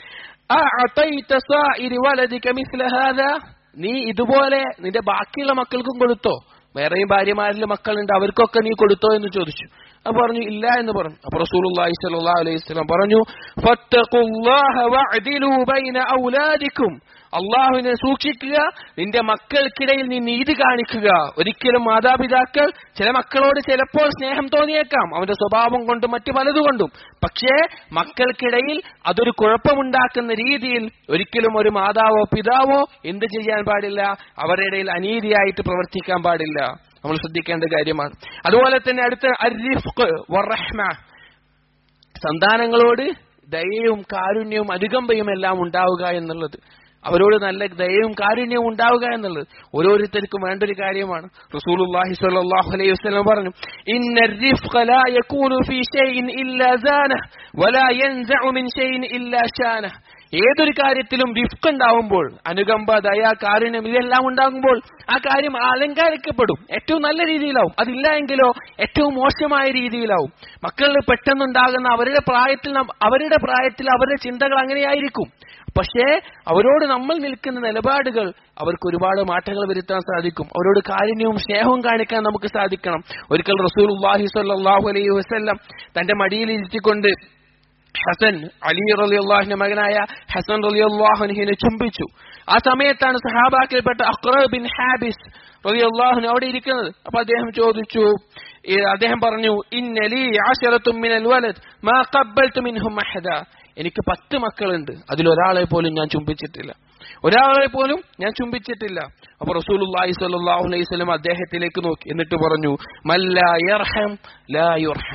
"അഅതൈത സാഇരി വലദിക മിസ്ല ഹാദാ?" നീ ഇതുപോലെ നിന്റെ ബാക്കിയുള്ള മക്കൾക്കും കൊടുത്തോ വേറെയും ഭാര്യമാരിലെ മക്കളുണ്ട് അവർക്കൊക്കെ നീ കൊടുത്തോ എന്ന് ചോദിച്ചു അപ്പൊ പറഞ്ഞു ഇല്ല എന്ന് പറഞ്ഞു അപ്പൊ റസൂലുള്ളാഹി സ്വല്ലല്ലാഹു അലൈഹി വസല്ലം പറഞ്ഞു ഫത്തഖുല്ലാഹ വഅദിലു ബൈന ഔലാദിക്കും അള്ളാഹുവിനെ സൂക്ഷിക്കുക നിന്റെ മക്കൾക്കിടയിൽ നീ നീതി കാണിക്കുക ഒരിക്കലും മാതാപിതാക്കൾ ചില മക്കളോട് ചിലപ്പോൾ സ്നേഹം തോന്നിയേക്കാം അവന്റെ സ്വഭാവം കൊണ്ടും മറ്റു പലതുകൊണ്ടും പക്ഷേ മക്കൾക്കിടയിൽ അതൊരു കുഴപ്പമുണ്ടാക്കുന്ന രീതിയിൽ ഒരിക്കലും ഒരു മാതാവോ പിതാവോ എന്ത് ചെയ്യാൻ പാടില്ല അവരുടെ ഇടയിൽ അനീതിയായിട്ട് പ്രവർത്തിക്കാൻ പാടില്ല നമ്മൾ ശ്രദ്ധിക്കേണ്ട കാര്യമാണ് അതുപോലെ തന്നെ അടുത്ത അരിഫ്ഖ് വറഹ്മ സന്താനങ്ങളോട് ദയയും കാരുണ്യവും അനുകമ്പയും എല്ലാം ഉണ്ടാവുക എന്നുള്ളത് അവരോട് നല്ല ദയവും കാരുണ്യവും ഉണ്ടാവുക എന്നുള്ളത് ഓരോരുത്തർക്കും വേണ്ട ഒരു കാര്യമാണ് റസൂലുള്ളാഹി സ്വല്ലല്ലാഹു അലൈഹി വസല്ലം പറഞ്ഞു ഇന്ന الرفق لا يكون في شيء إلا زانه ولا ينزع من شيء إلا شانه ഏതൊരു കാര്യത്തിലും റിഫ്ക് ഉണ്ടാവുമ്പോൾ അനുകമ്പ ദയ കാരുണ്യം ഇതെല്ലാം ഉണ്ടാകുമ്പോൾ ആ കാര്യം അലങ്കരിക്കപ്പെടും ഏറ്റവും നല്ല രീതിയിലാവും അതില്ല എങ്കിലോ ഏറ്റവും മോശമായ രീതിയിലാവും മക്കളിൽ പെട്ടെന്നുണ്ടാകുന്ന അവരുടെ പ്രായത്തിൽ നം- അവരുടെ പ്രായത്തിൽ അവരുടെ ചിന്തകൾ അങ്ങനെയായിരിക്കും പക്ഷേ അവരോട് നമ്മൾ നിൽക്കുന്ന നിലപാടുകൾ അവർക്ക് ഒരുപാട് മാറ്റങ്ങൾ വരുത്താൻ സാധിക്കും അവരോട് കാരുണ്യവും സ്നേഹവും കാണിക്കാൻ നമുക്ക് സാധിക്കണം ഒരിക്കൽ റസൂൽ സ്വല്ലല്ലാഹു അലൈഹി വസല്ലം തന്റെ മടിയിൽ ഇരുത്തിക്കൊണ്ട് ഹസൻ അലി റലി അള്ളാഹിന്റെ മകനായ ഹസൻ റലി അള്ളാഹുനെ ചുംബിച്ചു ആ സമയത്താണ് സഹാബാക്കിൽപ്പെട്ട അഖ്റ ബിൻ ഹാബിസ് റലി അള്ളാഹുന് അവിടെ ഇരിക്കുന്നത് അപ്പൊ അദ്ദേഹം ചോദിച്ചു ഏ, അദ്ദേഹം പറഞ്ഞു ഇന്നലി ആശറത്തും മിനൽ വലദ് മാ ഖബ്ബൽതു മിൻഹും അഹദ എനിക്ക് പത്ത് മക്കളുണ്ട് അതിലൊരാളെ പോലും ഞാൻ ചുംബിച്ചിട്ടില്ല ഒരാളെ പോലും ഞാൻ ചുംബിച്ചിട്ടില്ല അപ്പൊ റസൂലുള്ളാഹി സ്വല്ലല്ലാഹു അലൈഹി വസല്ലം അദ്ദേഹത്തിലേക്ക് നോക്കി എന്നിട്ട് പറഞ്ഞു മല്ലാ യർഹം ലാ യുർഹം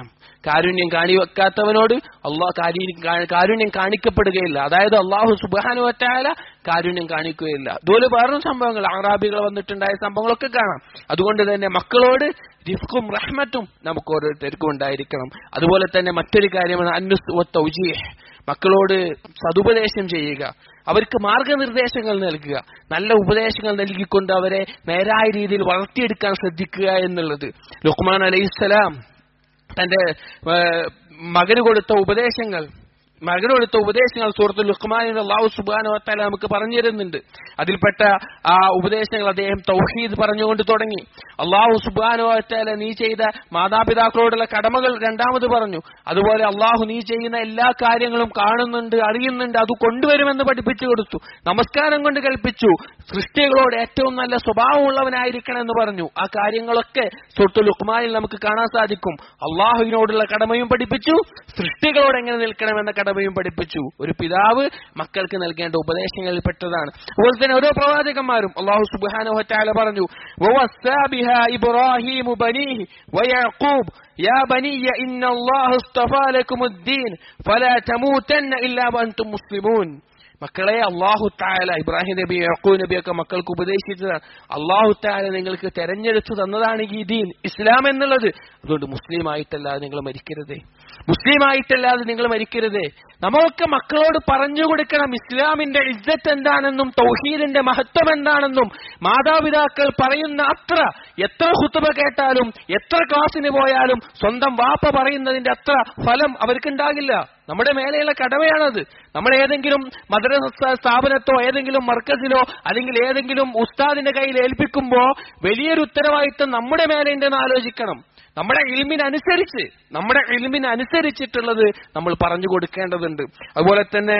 കാരുണ്യം കാണിവെക്കാത്തവനോട് അള്ളാഹ് കാരുണ്യം കാണിക്കപ്പെടുകയില്ല അതായത് അള്ളാഹു സുബാനുവറ്റായ കാരുണ്യം കാണിക്കുകയില്ല ഇതുപോലെ വേറൊരു സംഭവങ്ങൾ അറാബികൾ വന്നിട്ടുണ്ടായ സംഭവങ്ങളൊക്കെ കാണാം അതുകൊണ്ട് തന്നെ മക്കളോട് റിഫ്ക്കും റഹ്മത്തും നമുക്ക് ഓരോരുത്തർക്കും ഉണ്ടായിരിക്കണം അതുപോലെ തന്നെ മറ്റൊരു കാര്യമാണ് അന്നുസ് തൗജീഹ് മക്കളോട് സതുപദേശം ചെയ്യുക അവർക്ക് മാർഗനിർദ്ദേശങ്ങൾ നൽകുക നല്ല ഉപദേശങ്ങൾ നൽകിക്കൊണ്ട് അവരെ നേരായ രീതിയിൽ വളർത്തിയെടുക്കാൻ ശ്രദ്ധിക്കുക എന്നുള്ളത് ലുക്മാൻ അലൈഹിസ്സലാം തന്റെ മകന് കൊടുത്ത ഉപദേശങ്ങൾ മകന് കൊടുത്ത ഉപദേശങ്ങൾ സുഹൃത്തു ലുക്മാനിൽ അള്ളാഹു സുബാനു വത്താല നമുക്ക് പറഞ്ഞു തരുന്നുണ്ട് അതിൽപ്പെട്ട ആ ഉപദേശങ്ങൾ അദ്ദേഹം തൗഹീദ് പറഞ്ഞുകൊണ്ട് തുടങ്ങി അള്ളാഹു സുബാനു വത്താല നീ ചെയ്ത മാതാപിതാക്കളോടുള്ള കടമകൾ രണ്ടാമത് പറഞ്ഞു അതുപോലെ അള്ളാഹു നീ ചെയ്യുന്ന എല്ലാ കാര്യങ്ങളും കാണുന്നുണ്ട് അറിയുന്നുണ്ട് അത് കൊണ്ടുവരുമെന്ന് പഠിപ്പിച്ചു കൊടുത്തു നമസ്കാരം കൊണ്ട് കൽപ്പിച്ചു സൃഷ്ടികളോട് ഏറ്റവും നല്ല സ്വഭാവമുള്ളവനായിരിക്കണം എന്ന് പറഞ്ഞു ആ കാര്യങ്ങളൊക്കെ സുഹൃത്തു ലുക്മാനിൽ നമുക്ക് കാണാൻ സാധിക്കും അള്ളാഹുവിനോടുള്ള കടമയും പഠിപ്പിച്ചു സൃഷ്ടികളോട് എങ്ങനെ നിൽക്കണമെന്ന കടമയും പഠിപ്പിച്ചു ഒരു പിതാവ് മക്കൾക്ക് നൽകേണ്ട ഉപദേശങ്ങളിൽ പെട്ടതാണ് അതുപോലെ തന്നെ ഓരോ പ്രവാചകന്മാരും അള്ളാഹു സുബാനുഹറ്റാല പറഞ്ഞു ഇബ്രാഹിം വയഖൂബ് يا بني إن الله اصطفى لكم الدين فلا تموتن إلا وأنتم مسلمون മക്കളെ അള്ളാഹു താല ഇബ്രാഹിം നബി യഹൂ നബിയൊക്കെ മക്കൾക്ക് ഉപദേശിച്ചതാണ് അള്ളാഹു താല നിങ്ങൾക്ക് തെരഞ്ഞെടുത്തു തന്നതാണ് ഈ ദീൻ ഇസ്ലാം എന്നുള്ളത് അതുകൊണ്ട് മുസ്ലിം ആയിട്ടല്ലാതെ നിങ്ങൾ മരിക്കരുതേ മുസ്ലിം ആയിട്ടല്ലാതെ നിങ്ങൾ മരിക്കരുതേ നമ്മളൊക്കെ മക്കളോട് പറഞ്ഞു കൊടുക്കണം ഇസ്ലാമിന്റെ ഇജ്ജത്ത് എന്താണെന്നും തൗഹീദിന്റെ മഹത്വം എന്താണെന്നും മാതാപിതാക്കൾ പറയുന്ന അത്ര എത്ര ഹുത്തുബ കേട്ടാലും എത്ര ക്ലാസ്സിന് പോയാലും സ്വന്തം വാപ്പ പറയുന്നതിന്റെ അത്ര ഫലം അവർക്കുണ്ടാകില്ല നമ്മുടെ മേലെയുള്ള കടമയാണത് നമ്മൾ ഏതെങ്കിലും മദ്രസ സ്ഥാപനത്തോ ഏതെങ്കിലും മർക്കസിലോ അല്ലെങ്കിൽ ഏതെങ്കിലും ഉസ്താദിന്റെ കയ്യിൽ ഏൽപ്പിക്കുമ്പോ വലിയൊരു ഉത്തരവാദിത്തം നമ്മുടെ മേലെ ഉണ്ടെന്ന് ആലോചിക്കണം നമ്മുടെ ഇൽമിനനുസരിച്ച് നമ്മുടെ ഇൽമിനനുസരിച്ചിട്ടുള്ളത് നമ്മൾ പറഞ്ഞു കൊടുക്കേണ്ടതുണ്ട് അതുപോലെ തന്നെ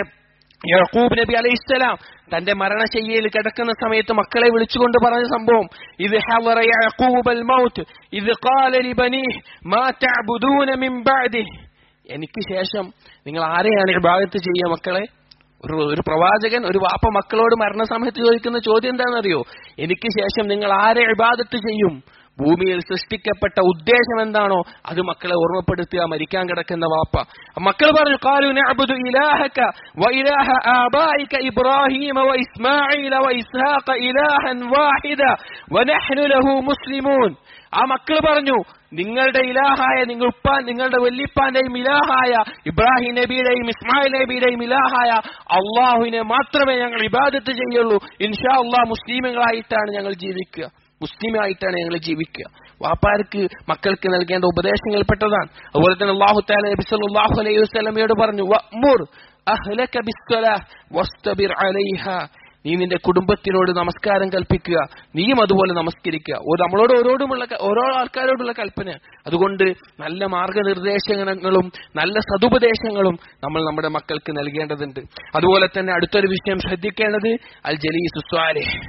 യഹൂബ് നബി അലൈഹിസ്സലാം തന്റെ മരണശയ്യയിൽ കിടക്കുന്ന സമയത്ത് മക്കളെ വിളിച്ചുകൊണ്ട് പറഞ്ഞ സംഭവം ഇത് ഹവറ യഹൂബൽ മൗത്ത് ഇത് ഖാല ലിബനീഹ് മാ തഅബുദൂന മിൻ ബഅദിഹി എനിക്ക് ശേഷം നിങ്ങൾ ആരെയാണ് ഇബാദത്ത് ചെയ്യുക മക്കളെ ഒരു ഒരു പ്രവാചകൻ ഒരു വാപ്പ മക്കളോട് മരണസമയത്ത് ചോദിക്കുന്ന ചോദ്യം എന്താണെന്നറിയോ എനിക്ക് ശേഷം നിങ്ങൾ ആരെ ഇബാദത്ത് ചെയ്യും ഭൂമിയിൽ സൃഷ്ടിക്കപ്പെട്ട ഉദ്ദേശം എന്താണോ അത് മക്കളെ ഓർമ്മപ്പെടുത്തുക മരിക്കാൻ കിടക്കുന്ന വാപ്പ മക്കൾ പറഞ്ഞു കാലു നഅബുദു ഇലാഹക വഇലാഹ ആബായിക ഇബ്രാഹീമ വഇസ്മാഈല വഇസ്ഹാഖ ഇലാഹൻ വാഹിദ വനഹ്നു ലഹു മുസ്ലിമൂൻ ആ മക്കൾ പറഞ്ഞു നിങ്ങളുടെ ഇലാഹായ നിങ്ങൾ ഉപ്പാൻ നിങ്ങളുടെ വല്ലിപ്പാന്റെയും ഇലാഹായ ഇബ്രാഹിം നബിയുടെയും ഇസ്മായിൽ നബിയുടെയും ഇലാഹായ അള്ളാഹുവിനെ മാത്രമേ ഞങ്ങൾ ഇബാദത്ത് ചെയ്യുള്ളൂ ഇൻഷാ അള്ളാഹ് മുസ്ലിമുകളായിട്ടാണ് ഞങ്ങൾ ജീവിക്കുക മുസ്ലിമായിട്ടാണ് ഞങ്ങൾ ജീവിക്കുക വാപ്പാർക്ക് മക്കൾക്ക് നൽകേണ്ട ഉപദേശങ്ങൾ പെട്ടതാണ് അതുപോലെ തന്നെ അള്ളാഹു താല നബി സല്ലല്ലാഹു അലൈഹി വസല്ലമയോട് പറഞ്ഞു വഅ്മുർ അഹ്ലക ബിസ്സലാഹ് വസ്തബിർ അലൈഹ നീ നിന്റെ കുടുംബത്തിനോട് നമസ്കാരം കൽപ്പിക്കുക നീയും അതുപോലെ നമസ്കരിക്കുക ഓ നമ്മളോട് ഓരോടുമുള്ള ഓരോ ആൾക്കാരോടുള്ള കൽപ്പന അതുകൊണ്ട് നല്ല മാർഗനിർദ്ദേശങ്ങളും നല്ല സതുപദേശങ്ങളും നമ്മൾ നമ്മുടെ മക്കൾക്ക് നൽകേണ്ടതുണ്ട് അതുപോലെ തന്നെ അടുത്തൊരു വിഷയം ശ്രദ്ധിക്കേണ്ടത് അൽ ജലീസ് സ്വാലിഹ്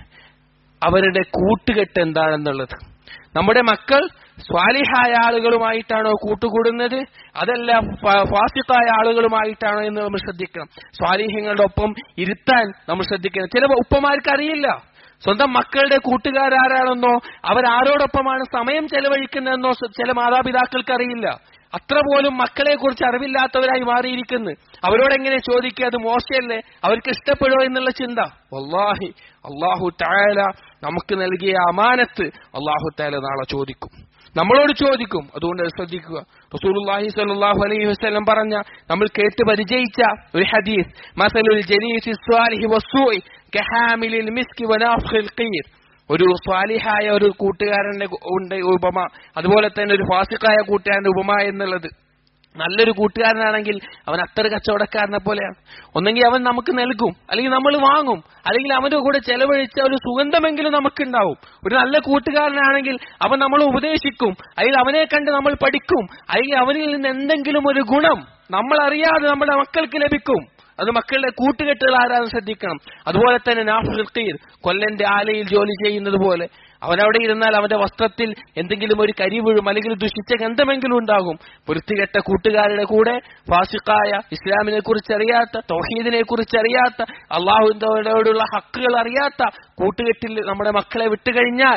അവരുടെ കൂട്ടുകെട്ട് എന്താണെന്നുള്ളത് നമ്മുടെ മക്കൾ സ്വാലിഹായ ആളുകളുമായിട്ടാണോ കൂട്ടുകൂടുന്നത് അതല്ല ഫാസിഖായ ആളുകളുമായിട്ടാണോ എന്ന് നമ്മൾ ശ്രദ്ധിക്കണം സ്വാലിഹ്യങ്ങളുടെ ഒപ്പം ഇരുത്താൻ നമ്മൾ ശ്രദ്ധിക്കണം ചില ഉപ്പമാർക്ക് അറിയില്ല സ്വന്തം മക്കളുടെ കൂട്ടുകാരാരാണെന്നോ അവരാരോടൊപ്പമാണ് സമയം ചെലവഴിക്കുന്നതെന്നോ ചില മാതാപിതാക്കൾക്ക് അറിയില്ല അത്ര പോലും മക്കളെ കുറിച്ച് അറിവില്ലാത്തവരായി മാറിയിരിക്കുന്നു അവരോടെങ്ങനെ ചോദിക്കുക അത് മോശമല്ലേ അവർക്ക് ഇഷ്ടപ്പെടുമോ എന്നുള്ള ചിന്ത വല്ലാഹി അള്ളാഹു തായാല നമുക്ക് നൽകിയ അമാനത്ത് അള്ളാഹു തായാല നാളെ ചോദിക്കും നമ്മളോട് ചോദിക്കും അതുകൊണ്ട് ശ്രദ്ധിക്കുക റസൂലുള്ളാഹി സ്വല്ലല്ലാഹു അലൈഹി വസല്ലം പറഞ്ഞ നമ്മൾ കേട്ട് പരിചയിച്ച ഒരു ഹദീസ് മസലുൽ ജലീസി സ്വാലിഹി വസ്സൂഇ കഹാമിലിൽ മിസ്കി വനാഫിൽ ഖീർ ഒരു സ്വാലിഹായ ഒരു കൂട്ടുകാരന്റെ ഉണ്ട് ഉപമ അതുപോലെ തന്നെ ഒരു ഫാസിഖായ കൂട്ടുകാരന്റെ ഉപമ എന്നുള്ളത് നല്ലൊരു കൂട്ടുകാരനാണെങ്കിൽ അവൻ അത്ര കച്ചവടക്കാരനെ പോലെയാണ് ഒന്നെങ്കിൽ അവൻ നമുക്ക് നൽകും അല്ലെങ്കിൽ നമ്മൾ വാങ്ങും അല്ലെങ്കിൽ അവന്റെ കൂടെ ചെലവഴിച്ച ഒരു സുഗന്ധമെങ്കിലും നമുക്കുണ്ടാവും ഒരു നല്ല കൂട്ടുകാരനാണെങ്കിൽ അവൻ നമ്മൾ ഉപദേശിക്കും അല്ലെങ്കിൽ അവനെ കണ്ട് നമ്മൾ പഠിക്കും അല്ലെങ്കിൽ അവനിൽ നിന്ന് എന്തെങ്കിലും ഒരു ഗുണം നമ്മൾ അറിയാതെ നമ്മുടെ മക്കൾക്ക് ലഭിക്കും അത് മക്കളുടെ കൂട്ടുകെട്ടുകൾ ആരാന്ന് ശ്രദ്ധിക്കണം അതുപോലെ തന്നെ നാഫീർ കൊല്ലന്റെ ആലയിൽ ജോലി ചെയ്യുന്നത് പോലെ അവനവിടെ ഇരുന്നാൽ അവന്റെ വസ്ത്രത്തിൽ എന്തെങ്കിലും ഒരു കരി വീഴും അല്ലെങ്കിൽ ദുഷിച്ച ഗന്ധമെങ്കിലും ഉണ്ടാകും വൃത്തികെട്ട കൂട്ടുകാരുടെ കൂടെ ഫാസിഖായ ഇസ്ലാമിനെ കുറിച്ച് അറിയാത്ത തൗഹീദിനെ കുറിച്ച് അറിയാത്ത അള്ളാഹുവിനോടുള്ള ഹക്കുകൾ അറിയാത്ത കൂട്ടുകെട്ടിൽ നമ്മുടെ മക്കളെ വിട്ടുകഴിഞ്ഞാൽ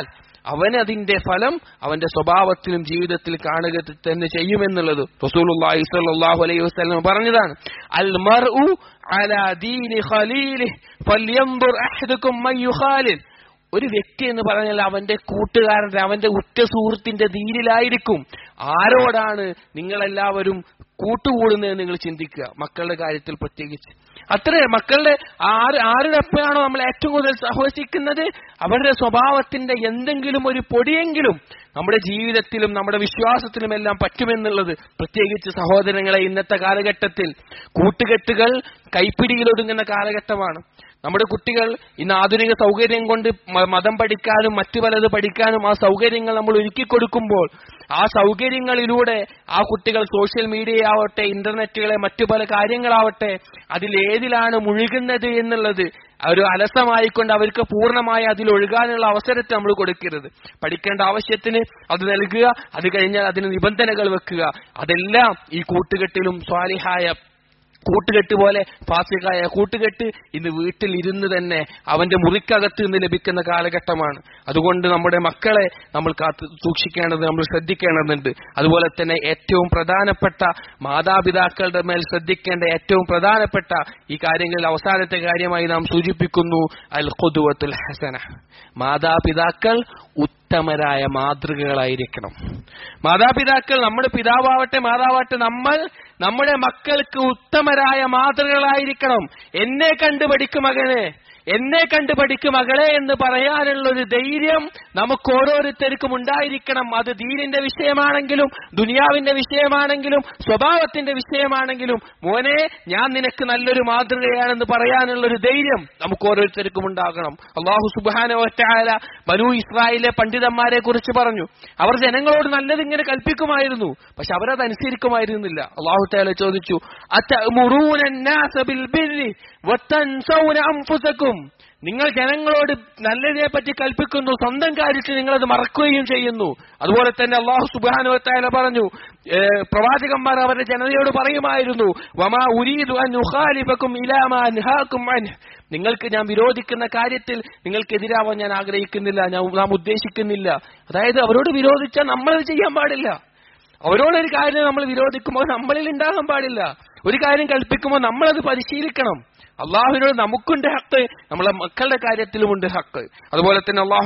അവൻ അതിന്റെ ഫലം അവന്റെ സ്വഭാവത്തിലും ജീവിതത്തിൽ കാണുക തന്നെ ചെയ്യുമെന്നുള്ളത് റസൂലുള്ളാഹി സ്വല്ലല്ലാഹു അലൈഹി വസല്ലം പറഞ്ഞതാണ് അൽ മർഉ അലാ ദീനി ഖലീലിഹി ഫൽയൻദുർ അഹദുക്കും മൻ യുഖാലിൽ ഒരു വ്യക്തി എന്ന് പറഞ്ഞാൽ അവന്റെ കൂട്ടുകാരന്റെ അവന്റെ ഉറ്റ സുഹൃത്തിന്റെ ദീനിലായിരിക്കും ആരോടാണ് നിങ്ങളെല്ലാവരും കൂട്ടുകൂടുന്നത് നിങ്ങൾ ചിന്തിക്കുക മക്കളുടെ കാര്യത്തിൽ പ്രത്യേകിച്ച് അത്രേ മക്കളുടെ ആര് ആരുടെപ്പോഴാണോ നമ്മൾ ഏറ്റവും കൂടുതൽ സഹവസിക്കുന്നത് അവരുടെ സ്വഭാവത്തിന്റെ എന്തെങ്കിലും ഒരു പൊടിയെങ്കിലും നമ്മുടെ ജീവിതത്തിലും നമ്മുടെ വിശ്വാസത്തിലുമെല്ലാം പറ്റുമെന്നുള്ളത് പ്രത്യേകിച്ച് സഹോദരങ്ങളെ ഇന്നത്തെ കാലഘട്ടത്തിൽ കൂട്ടുകെട്ടുകൾ കൈപ്പിടിയിലൊതുങ്ങുന്ന കാലഘട്ടമാണ് നമ്മുടെ കുട്ടികൾ ഇന്ന് ആധുനിക സൗകര്യം കൊണ്ട് മ- മതം പഠിക്കാനും മറ്റു പലത് പഠിക്കാനും ആ സൗകര്യങ്ങൾ നമ്മൾ ഒരുക്കി കൊടുക്കുമ്പോൾ ആ സൗകര്യങ്ങളിലൂടെ ആ കുട്ടികൾ സോഷ്യൽ മീഡിയ ആവട്ടെ ഇന്റർനെറ്റുകളെ മറ്റു പല കാര്യങ്ങളാവട്ടെ അതിലേതിലാണ് മുഴുകുന്നത് എന്നുള്ളത് ഒരു അലസമായിക്കൊണ്ട് അവർക്ക് പൂർണ്ണമായി അതിൽ ഒഴുകാനുള്ള അവസരത്തെ നമ്മൾ കൊടുക്കരുത് പഠിക്കേണ്ട ആവശ്യത്തിന് അത് നൽകുക അത് കഴിഞ്ഞാൽ അതിന് നിബന്ധനകൾ വെക്കുക അതെല്ലാം ഈ കൂട്ടുകെട്ടിലും സ്വാലിഹായ കൂട്ടുകെട്ട് പോലെ ഫാസികായ കൂട്ടുകെട്ട് ഇന്ന് വീട്ടിൽ ഇരുന്ന് തന്നെ അവന്റെ മുറിക്കകത്ത് നിന്ന് ലഭിക്കുന്ന കാലഘട്ടമാണ് അതുകൊണ്ട് നമ്മുടെ മക്കളെ നമ്മൾ കാത്ത് സൂക്ഷിക്കേണ്ടത് നമ്മൾ ശ്രദ്ധിക്കേണ്ടതുണ്ട് അതുപോലെ തന്നെ ഏറ്റവും പ്രധാനപ്പെട്ട മാതാപിതാക്കളുടെ മേൽ ശ്രദ്ധിക്കേണ്ട ഏറ്റവും പ്രധാനപ്പെട്ട ഈ കാര്യങ്ങളിൽ അവസാനത്തെ കാര്യമായി നാം സൂചിപ്പിക്കുന്നു അൽ ഖുദുവത്തുൽ ഹസന മാതാപിതാക്കൾ ഉത്തമരായ മാതൃകകളായിരിക്കണം മാതാപിതാക്കൾ നമ്മുടെ പിതാവാവട്ടെ മാതാവാവട്ടെ നമ്മൾ നമ്മുടെ മക്കൾക്ക് ഉത്തമരായ മാതൃകകളായിരിക്കണം എന്നെ കണ്ടു പഠിക്കും മകനെ എന്നെ കണ്ടു പഠിക്കും മകളെ എന്ന് പറയാനുള്ള ഒരു ധൈര്യം നമുക്ക് ഓരോരുത്തർക്കും ഉണ്ടായിരിക്കണം അത് ദീനിന്റെ വിഷയമാണെങ്കിലും ദുനിയാവിന്റെ വിഷയമാണെങ്കിലും സ്വഭാവത്തിന്റെ വിഷയമാണെങ്കിലും മോനെ ഞാൻ നിനക്ക് നല്ലൊരു മാതൃകയാണെന്ന് പറയാനുള്ള ഒരു ധൈര്യം നമുക്ക് ഓരോരുത്തർക്കും ഉണ്ടാകണം അള്ളാഹു സുബാന ബനു ഇസ്രായേലിലെ പണ്ഡിതന്മാരെ കുറിച്ച് പറഞ്ഞു അവർ ജനങ്ങളോട് നല്ലത് ഇങ്ങനെ കൽപ്പിക്കുമായിരുന്നു പക്ഷെ അവരത് അനുസരിക്കുമായിരുന്നില്ല അള്ളാഹു താല ചോദിച്ചു "അതഅ്മുറൂന النَّاسَ بِالْبِرِّ وَتَنْسَوْنَ أَنفُسَكُمْ നിങ്ങൾ ജനങ്ങളോട് നല്ലതിനെ പറ്റി കൽപ്പിക്കുന്നു സ്വന്തം കാര്യത്തിൽ നിങ്ങളത് മറക്കുകയും ചെയ്യുന്നു അതുപോലെ തന്നെ അള്ളാഹു സുബാനുവത്തായ പറഞ്ഞു ഏഹ്, പ്രവാചകന്മാർ അവരുടെ ജനതയോട് പറയുമായിരുന്നു വമാ ഉരീദു അൻ ഉഖാലിഫക്കും ഇലാമാ അൻഹാക്കും അൻഹ് നിങ്ങൾക്ക് ഞാൻ വിരോധിക്കുന്ന കാര്യത്തിൽ നിങ്ങൾക്കെതിരാവാൻ ഞാൻ ആഗ്രഹിക്കുന്നില്ല ഞാൻ നാം ഉദ്ദേശിക്കുന്നില്ല അതായത് അവരോട് വിരോധിച്ചാൽ നമ്മളത് ചെയ്യാൻ പാടില്ല അവരോടൊരു കാര്യം നമ്മൾ വിരോധിക്കുമ്പോൾ നമ്മളിൽ ഉണ്ടാകാൻ പാടില്ല ഒരു കാര്യം കൽപ്പിക്കുമ്പോൾ നമ്മളത് പരിശീലിക്കണം അള്ളാഹുവിനോട് നമുക്കുണ്ട് ഹക്ക് നമ്മളെ മക്കളുടെ കാര്യത്തിലുമുണ്ട് ഹക്ക് അതുപോലെ തന്നെ അള്ളാഹു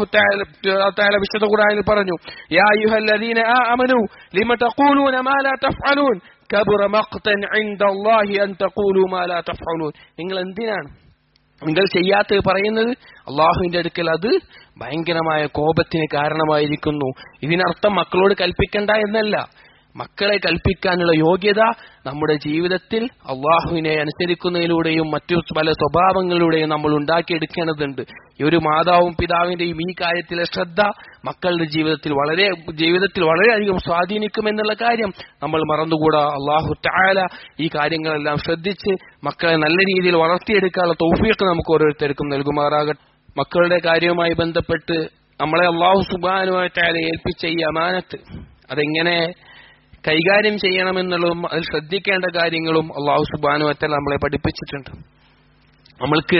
താല വിശുദ്ധ ഖുർആനിൽ പറഞ്ഞു യാ അയ്യുഹല്ലദീന ആമനു ലിമ തഖൂലൂന മാ ലാ തഫ്അലൂൻ കബറ മഖ്തൻ ഇൻദല്ലാഹി അൻ തഖൂലു മാ ലാ തഫ്അലൂൻ നിങ്ങൾ എന്തിനാണ് നിങ്ങൾ ചെയ്യാത്തത് പറയുന്നത് അള്ളാഹുവിന്റെ അടുക്കൽ അത് ഭയങ്കരമായ കോപത്തിന് കാരണമായിരിക്കുന്നു ഇതിനർത്ഥം മക്കളോട് കൽപ്പിക്കണ്ട എന്നല്ല മക്കളെ കൽപ്പിക്കാനുള്ള യോഗ്യത നമ്മുടെ ജീവിതത്തിൽ അള്ളാഹുവിനെ അനുസരിക്കുന്നതിലൂടെയും മറ്റു പല സ്വഭാവങ്ങളിലൂടെയും നമ്മൾ ഉണ്ടാക്കിയെടുക്കേണ്ടതുണ്ട് ഈ ഒരു മാതാവും പിതാവിന്റെയും ഈ കാര്യത്തിലെ ശ്രദ്ധ മക്കളുടെ ജീവിതത്തിൽ വളരെ ജീവിതത്തിൽ വളരെയധികം സ്വാധീനിക്കുമെന്നുള്ള കാര്യം നമ്മൾ മറന്നുകൂടാ അള്ളാഹു താല ഈ കാര്യങ്ങളെല്ലാം ശ്രദ്ധിച്ച് മക്കളെ നല്ല രീതിയിൽ വളർത്തിയെടുക്കാനുള്ള തൗഫീഖ് നമുക്ക് ഓരോരുത്തർക്കും നൽകുമാറാകട്ടെ മക്കളുടെ കാര്യവുമായി ബന്ധപ്പെട്ട് നമ്മളെ അള്ളാഹു സുബാനുമായിട്ട് ഏൽപ്പിച്ച ഈ അമാനത്ത് അതെങ്ങനെ കൈകാര്യം ചെയ്യണമെന്നുള്ളതും അതിൽ ശ്രദ്ധിക്കേണ്ട കാര്യങ്ങളും അള്ളാഹു സുബാനുവറ്റൽ നമ്മളെ പഠിപ്പിച്ചിട്ടുണ്ട് നമ്മൾക്ക്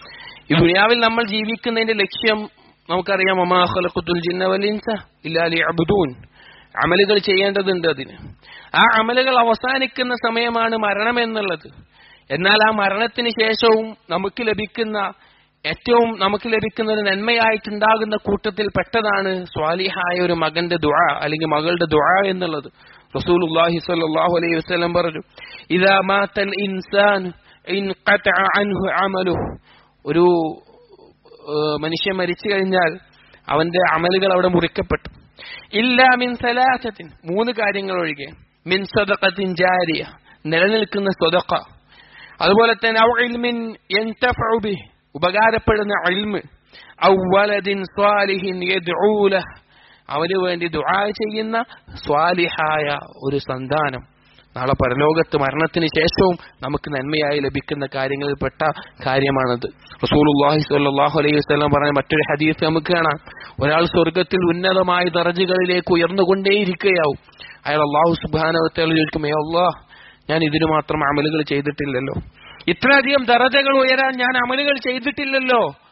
ഈ ദുനിയാവിൽ നമ്മൾ ജീവിക്കുന്നതിന്റെ ലക്ഷ്യം നമുക്കറിയാം അമാഹലഖുത്തുൽ ജിന്നവലിൻസ ഇല്ലാലി അബുദൂൻ അമലുകൾ ചെയ്യേണ്ടതുണ്ട് അതിന് ആ അമലുകൾ അവസാനിക്കുന്ന സമയമാണ് മരണം എന്നുള്ളത് എന്നാൽ ആ മരണത്തിന് ശേഷവും നമുക്ക് ലഭിക്കുന്ന ഏറ്റവും നമുക്ക് ലഭിക്കുന്ന ഒരു നന്മയായിട്ടുണ്ടാകുന്ന കൂട്ടത്തിൽ പെട്ടതാണ് സ്വാലിഹായ ഒരു മകന്റെ ദുആ അല്ലെങ്കിൽ മകളുടെ ദുആ എന്നുള്ളത് റസൂലുള്ളാഹി സ്വല്ലല്ലാഹു അലൈഹി വസല്ലം പറഞ്ഞു ഇദാ മാതൽ ഇൻസാൻ ഇൻഖതഅ അൻഹു അമലുഹു ഒരു ഏഹ്, മനുഷ്യൻ മരിച്ചു കഴിഞ്ഞാൽ അവന്റെ അമലുകൾ അവിടെ മുറിക്കപ്പെട്ടു ഇല്ല മിൻ സലാസത്തിൻ മൂന്ന് കാര്യങ്ങൾ ഒഴികെ മിൻ സദഖത്തിൻ ജാരിയ നിലനിൽക്കുന്ന സ്വതക്ക അതുപോലെ തന്നെ ഔ ഇൽമിൻ യൻതഫഉ ബിഹി ഉപകാരപ്പെടുന്ന ഇൽമ് ഔ വലദിൻ സ്വാലിഹിൻ യദ്ഉ ലഹ് അവന് വേണ്ടി ദുആ ചെയ്യുന്ന സ്വാലിഹായ ഒരു സന്താനം നാളെ പരലോകത്ത് മരണത്തിന് ശേഷവും നമുക്ക് നന്മയായി ലഭിക്കുന്ന കാര്യങ്ങളിൽപ്പെട്ട കാര്യമാണത് റസൂലുള്ളാഹി സ്വല്ലല്ലാഹു അലൈഹി വസല്ലം പറഞ്ഞ മറ്റൊരു ഹദീസ് നമുക്ക് കാണാം ഒരാൾ സ്വർഗത്തിൽ ഉന്നതമായ ദറജകളിലേക്ക് ഉയർന്നുകൊണ്ടേയിരിക്കുകയാവും അയാൾ അള്ളാഹു സുബ്ഹാനഹു ചോദിക്കും ഏ അള്ളാഹ് ഞാൻ ഇതിനു മാത്രം അമലുകൾ ചെയ്തിട്ടില്ലല്ലോ ഇത്രയധികം ദറജകൾ ഉയരാൻ ഞാൻ അമലുകൾ ചെയ്തിട്ടില്ലല്ലോ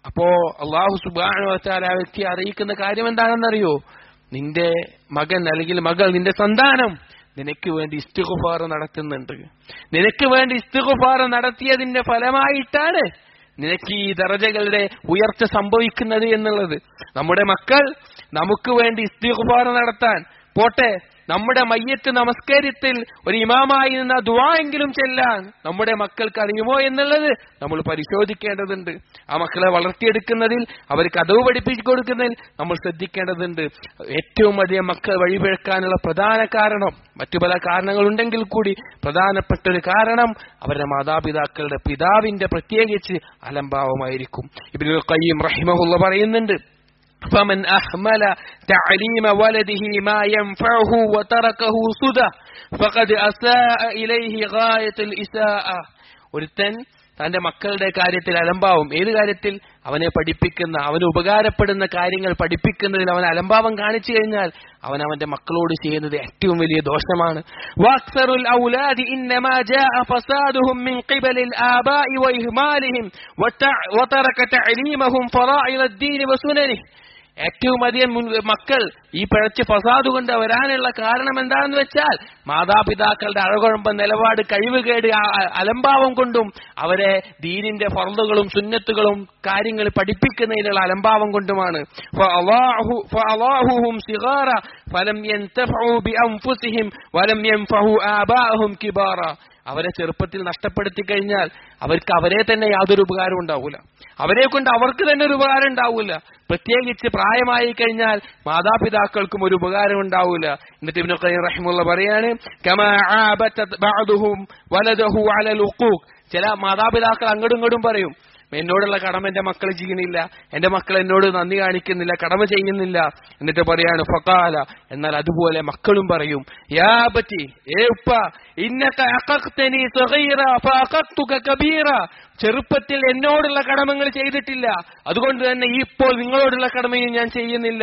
അപ്പോ അള്ളാഹു സുബാനുവത്താൽ ആ വ്യക്തിയെ അറിയിക്കുന്ന കാര്യം എന്താണെന്നറിയോ നിന്റെ മകൻ അല്ലെങ്കിൽ മകൾ നിന്റെ സന്താനം നിനക്ക് വേണ്ടി ഇസ്തിഗുഫാർ നടത്തുന്നുണ്ട് നിനക്ക് വേണ്ടി ഇസ്തിഗുഫാർ നടത്തിയതിന്റെ ഫലമായിട്ടാണ് നിനക്ക് ഈ ദറജകളുടെ ഉയർച്ച സംഭവിക്കുന്നത് എന്നുള്ളത് നമ്മുടെ മക്കൾ നമുക്ക് വേണ്ടി ഇസ്തിഗുഫാർ നടത്താൻ പോട്ടെ നമ്മുടെ മയ്യത്ത് നമസ്കാരത്തിൽ ഒരു ഇമാമായി നിന്ന ദുവായെങ്കിലും ചെല്ലാൻ നമ്മുടെ മക്കൾക്ക് അറിയുമോ എന്നുള്ളത് നമ്മൾ പരിശോധിക്കേണ്ടതുണ്ട് ആ മക്കളെ വളർത്തിയെടുക്കുന്നതിൽ അവർക്ക് അതവ് പഠിപ്പിച്ചു കൊടുക്കുന്നതിൽ നമ്മൾ ശ്രദ്ധിക്കേണ്ടതുണ്ട് ഏറ്റവും അധികം മക്കൾ വഴിപിഴക്കാനുള്ള പ്രധാന കാരണം മറ്റു പല കാരണങ്ങളുണ്ടെങ്കിൽ കൂടി പ്രധാനപ്പെട്ട ഒരു കാരണം അവരുടെ മാതാപിതാക്കളുടെ പിതാവിന്റെ പ്രത്യേകിച്ച് അലംഭാവമായിരിക്കും ഇബിനുൽ ഖയ്യിം റഹിമഹുള്ള പറയുന്നുണ്ട് فمن أهمل تعليم ولده ما ينفعه وتركه سدى فقد أساء إليه غاية الإساءة ഒരുത്തൻ തന്റെ മക്കളുടെ കാര്യത്തിൽ അലംഭാവം ഏത് കാര്യത്തിൽ അവനെ പഠിപ്പിക്കുന്ന അവന് ഉപകാരപ്പെടുന്ന കാര്യങ്ങൾ പഠിപ്പിക്കുന്നതിൽ അവൻ അലംഭാവം കാണിച്ചു കഴിഞ്ഞാൽ അവൻ അവന്റെ മക്കളോട് ചെയ്യുന്നത് ഏറ്റവും വലിയ ദോഷമാണ് വാക്സറുൽ ഔലാദി ഇന്നമാ ജാഅ ഫസാദുഹും മിൻ ഖിബലിൽ ആബാഇ വഇഹ്മാലിഹിം വതറക തഅലീമഹും ഫറാഇദ الدين വസുനനിഹി ഏറ്റവും അധികം മക്കൾ ഈ പിഴച്ച് ഫസാദ് കൊണ്ട് വരാനുള്ള കാരണം എന്താണെന്ന് വെച്ചാൽ മാതാപിതാക്കളുടെ അഴകുഴമ്പ നിലപാട് കഴിവുകേട് അലംഭാവം കൊണ്ടും അവരെ ദീനിന്റെ ഫർദുകളും സുന്നത്തുകളും കാര്യങ്ങൾ പഠിപ്പിക്കുന്നതിനുള്ള അലംഭാവം കൊണ്ടുമാണ് ഫലം വലം കിബാറ അവരെ ചെറുപ്പത്തിൽ നഷ്ടപ്പെടുത്തി കഴിഞ്ഞാൽ അവർക്ക് അവരെ തന്നെ യാതൊരു ഉപകാരം ഉണ്ടാവൂല അവരെ കൊണ്ട് അവർക്ക് തന്നെ ഒരു ഉപകാരം ഉണ്ടാവൂല പ്രത്യേകിച്ച് പ്രായമായി കഴിഞ്ഞാൽ മാതാപിതാക്കൾക്കും ഒരു ഉപകാരം ഉണ്ടാവൂല എന്നിട്ട് ഇബ്നു ഖയ്യിം റഹിമുള്ള പറയാണ് കമാ ആബതത് ബഅദുഹും വലദഹു അലൽ ഉഖൂഖ് ചില മാതാപിതാക്കൾ അങ്ങോട്ടും ഇങ്ങോട്ടും പറയും എന്നോടുള്ള കടമ എന്റെ മക്കൾ ചെയ്യുന്നില്ല എന്റെ മക്കൾ എന്നോട് നന്ദി കാണിക്കുന്നില്ല കടമ ചെയ്യുന്നില്ല എന്നിട്ട് പറയാണ് ഫക്കാല എന്നാൽ അതുപോലെ മക്കളും പറയും യാ പറ്റി ഏ ഉപ്പ കബീറ ചെറുപ്പത്തിൽ എന്നോടുള്ള കടമകൾ ചെയ്തിട്ടില്ല അതുകൊണ്ട് തന്നെ ഇപ്പോൾ നിങ്ങളോടുള്ള കടമയും ഞാൻ ചെയ്യുന്നില്ല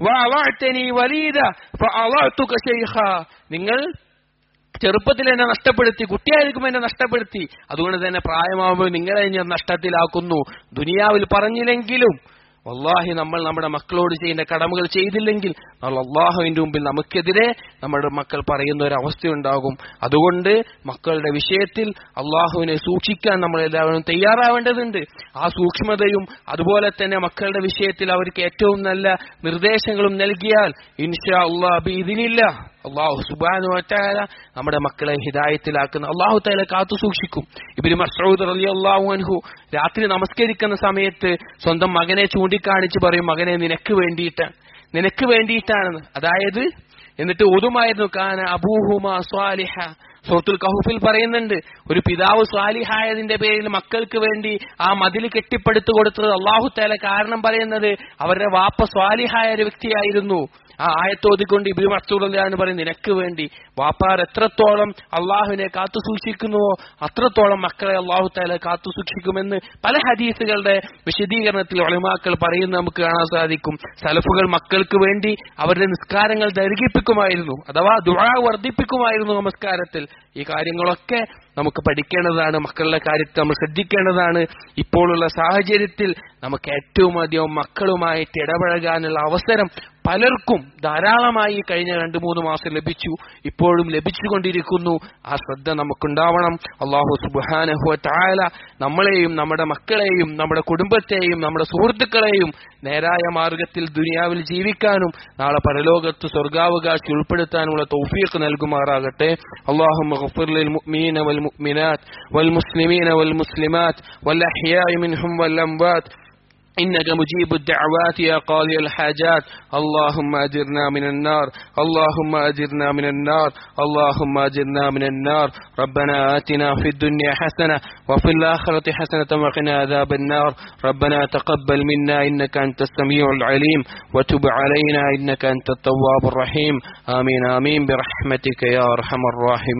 നിങ്ങൾ ചെറുപ്പത്തിൽ എന്നെ നഷ്ടപ്പെടുത്തി കുട്ടിയായിരിക്കും എന്നെ നഷ്ടപ്പെടുത്തി അതുകൊണ്ട് തന്നെ പ്രായമാകുമ്പോൾ നിങ്ങളെ ഞാൻ നഷ്ടത്തിലാക്കുന്നു ദുനിയാവിൽ പറഞ്ഞില്ലെങ്കിലും വല്ലാഹി നമ്മൾ നമ്മുടെ മക്കളോട് ചെയ്യുന്ന കടമകൾ ചെയ്തില്ലെങ്കിൽ നമ്മൾ അള്ളാഹുവിന്റെ മുമ്പിൽ നമുക്കെതിരെ നമ്മുടെ മക്കൾ പറയുന്ന ഒരു അവസ്ഥയുണ്ടാകും അതുകൊണ്ട് മക്കളുടെ വിഷയത്തിൽ അള്ളാഹുവിനെ സൂക്ഷിക്കാൻ നമ്മൾ എല്ലാവരും തയ്യാറാവേണ്ടതുണ്ട് ആ സൂക്ഷ്മതയും അതുപോലെ തന്നെ മക്കളുടെ വിഷയത്തിൽ അവർക്ക് ഏറ്റവും നല്ല നിർദ്ദേശങ്ങളും നൽകിയാൽ ഇൻഷാ അള്ളാഹ് ഇതിലില്ല അള്ളാഹു സുബാനു വറ്റാല നമ്മുടെ മക്കളെ ഹിദായത്തിലാക്കുന്ന അള്ളാഹു താല കാത്തു സൂക്ഷിക്കും ഇബിന് മസൂദ് അലി അള്ളാഹു അൻഹു രാത്രി നമസ്കരിക്കുന്ന സമയത്ത് സ്വന്തം മകനെ ചൂണ്ടിക്കാണിച്ച് പറയും മകനെ നിനക്ക് വേണ്ടിയിട്ട് നിനക്ക് വേണ്ടിയിട്ടാണെന്ന് അതായത് എന്നിട്ട് ഒതുമായിരുന്നു കാന അബൂഹുമ സ്വാലിഹ സൂറത്തുൽ കഹൂഫിൽ പറയുന്നുണ്ട് ഒരു പിതാവ് സ്വാലിഹായതിന്റെ പേരിൽ മക്കൾക്ക് വേണ്ടി ആ മതിൽ കെട്ടിപ്പടുത്തു കൊടുത്തത് അള്ളാഹു താല കാരണം പറയുന്നത് അവരുടെ വാപ്പ സ്വാലിഹായ ഒരു വ്യക്തിയായിരുന്നു ആ ആയത്തോതിക്കൊണ്ട് ഇബിന് മസ്തൂറില്ലാന്ന് പറയും നിനക്ക് വേണ്ടി വാപ്പാർ എത്രത്തോളം അള്ളാഹുവിനെ കാത്തു സൂക്ഷിക്കുന്നുവോ അത്രത്തോളം മക്കളെ അള്ളാഹു താല കാത്തു സൂക്ഷിക്കുമെന്ന് പല ഹദീസുകളുടെ വിശദീകരണത്തിൽ ഒളിമാക്കൾ പറയുന്നത് നമുക്ക് കാണാൻ സാധിക്കും സലഫുകൾ മക്കൾക്ക് വേണ്ടി അവരുടെ നിസ്കാരങ്ങൾ ദൈർഘിപ്പിക്കുമായിരുന്നു അഥവാ ദുഴ വർദ്ധിപ്പിക്കുമായിരുന്നു നമസ്കാരത്തിൽ ഈ കാര്യങ്ങളൊക്കെ നമുക്ക് പഠിക്കേണ്ടതാണ് മക്കളുടെ കാര്യത്തിൽ നമ്മൾ ശ്രദ്ധിക്കേണ്ടതാണ് ഇപ്പോഴുള്ള സാഹചര്യത്തിൽ നമുക്ക് ഏറ്റവും അധികം മക്കളുമായിട്ട് ഇടപഴകാനുള്ള അവസരം പലർക്കും ധാരാളമായി കഴിഞ്ഞ രണ്ടു മൂന്ന് മാസം ലഭിച്ചു ഇപ്പോഴും ലഭിച്ചുകൊണ്ടിരിക്കുന്നു ആ ശ്രദ്ധ നമുക്കുണ്ടാവണം അള്ളാഹു സുബാനഹുവ താല നമ്മളെയും നമ്മുടെ മക്കളെയും നമ്മുടെ കുടുംബത്തെയും നമ്മുടെ സുഹൃത്തുക്കളെയും നേരായ മാർഗത്തിൽ ദുനിയാവിൽ ജീവിക്കാനും നാളെ പരലോകത്ത് സ്വർഗാവകാശി ഉൾപ്പെടുത്താനുള്ള തൗഫീഖ് നൽകുമാറാകട്ടെ അള്ളാഹു للمؤمنين والمؤمنات والمسلمين والمسلمات والأحياء منهم والأموات إنك مجيب الدعوات يا قاضي الحاجات اللهم أجرنا من النار اللهم أجرنا من النار اللهم أجرنا من النار ربنا آتنا في الدنيا حسنة وفي الآخرة حسنة وقنا عذاب النار ربنا تقبل منا إنك أنت السميع العليم وتب علينا إنك أنت التواب الرحيم آمين آمين برحمتك يا أرحم الراحمين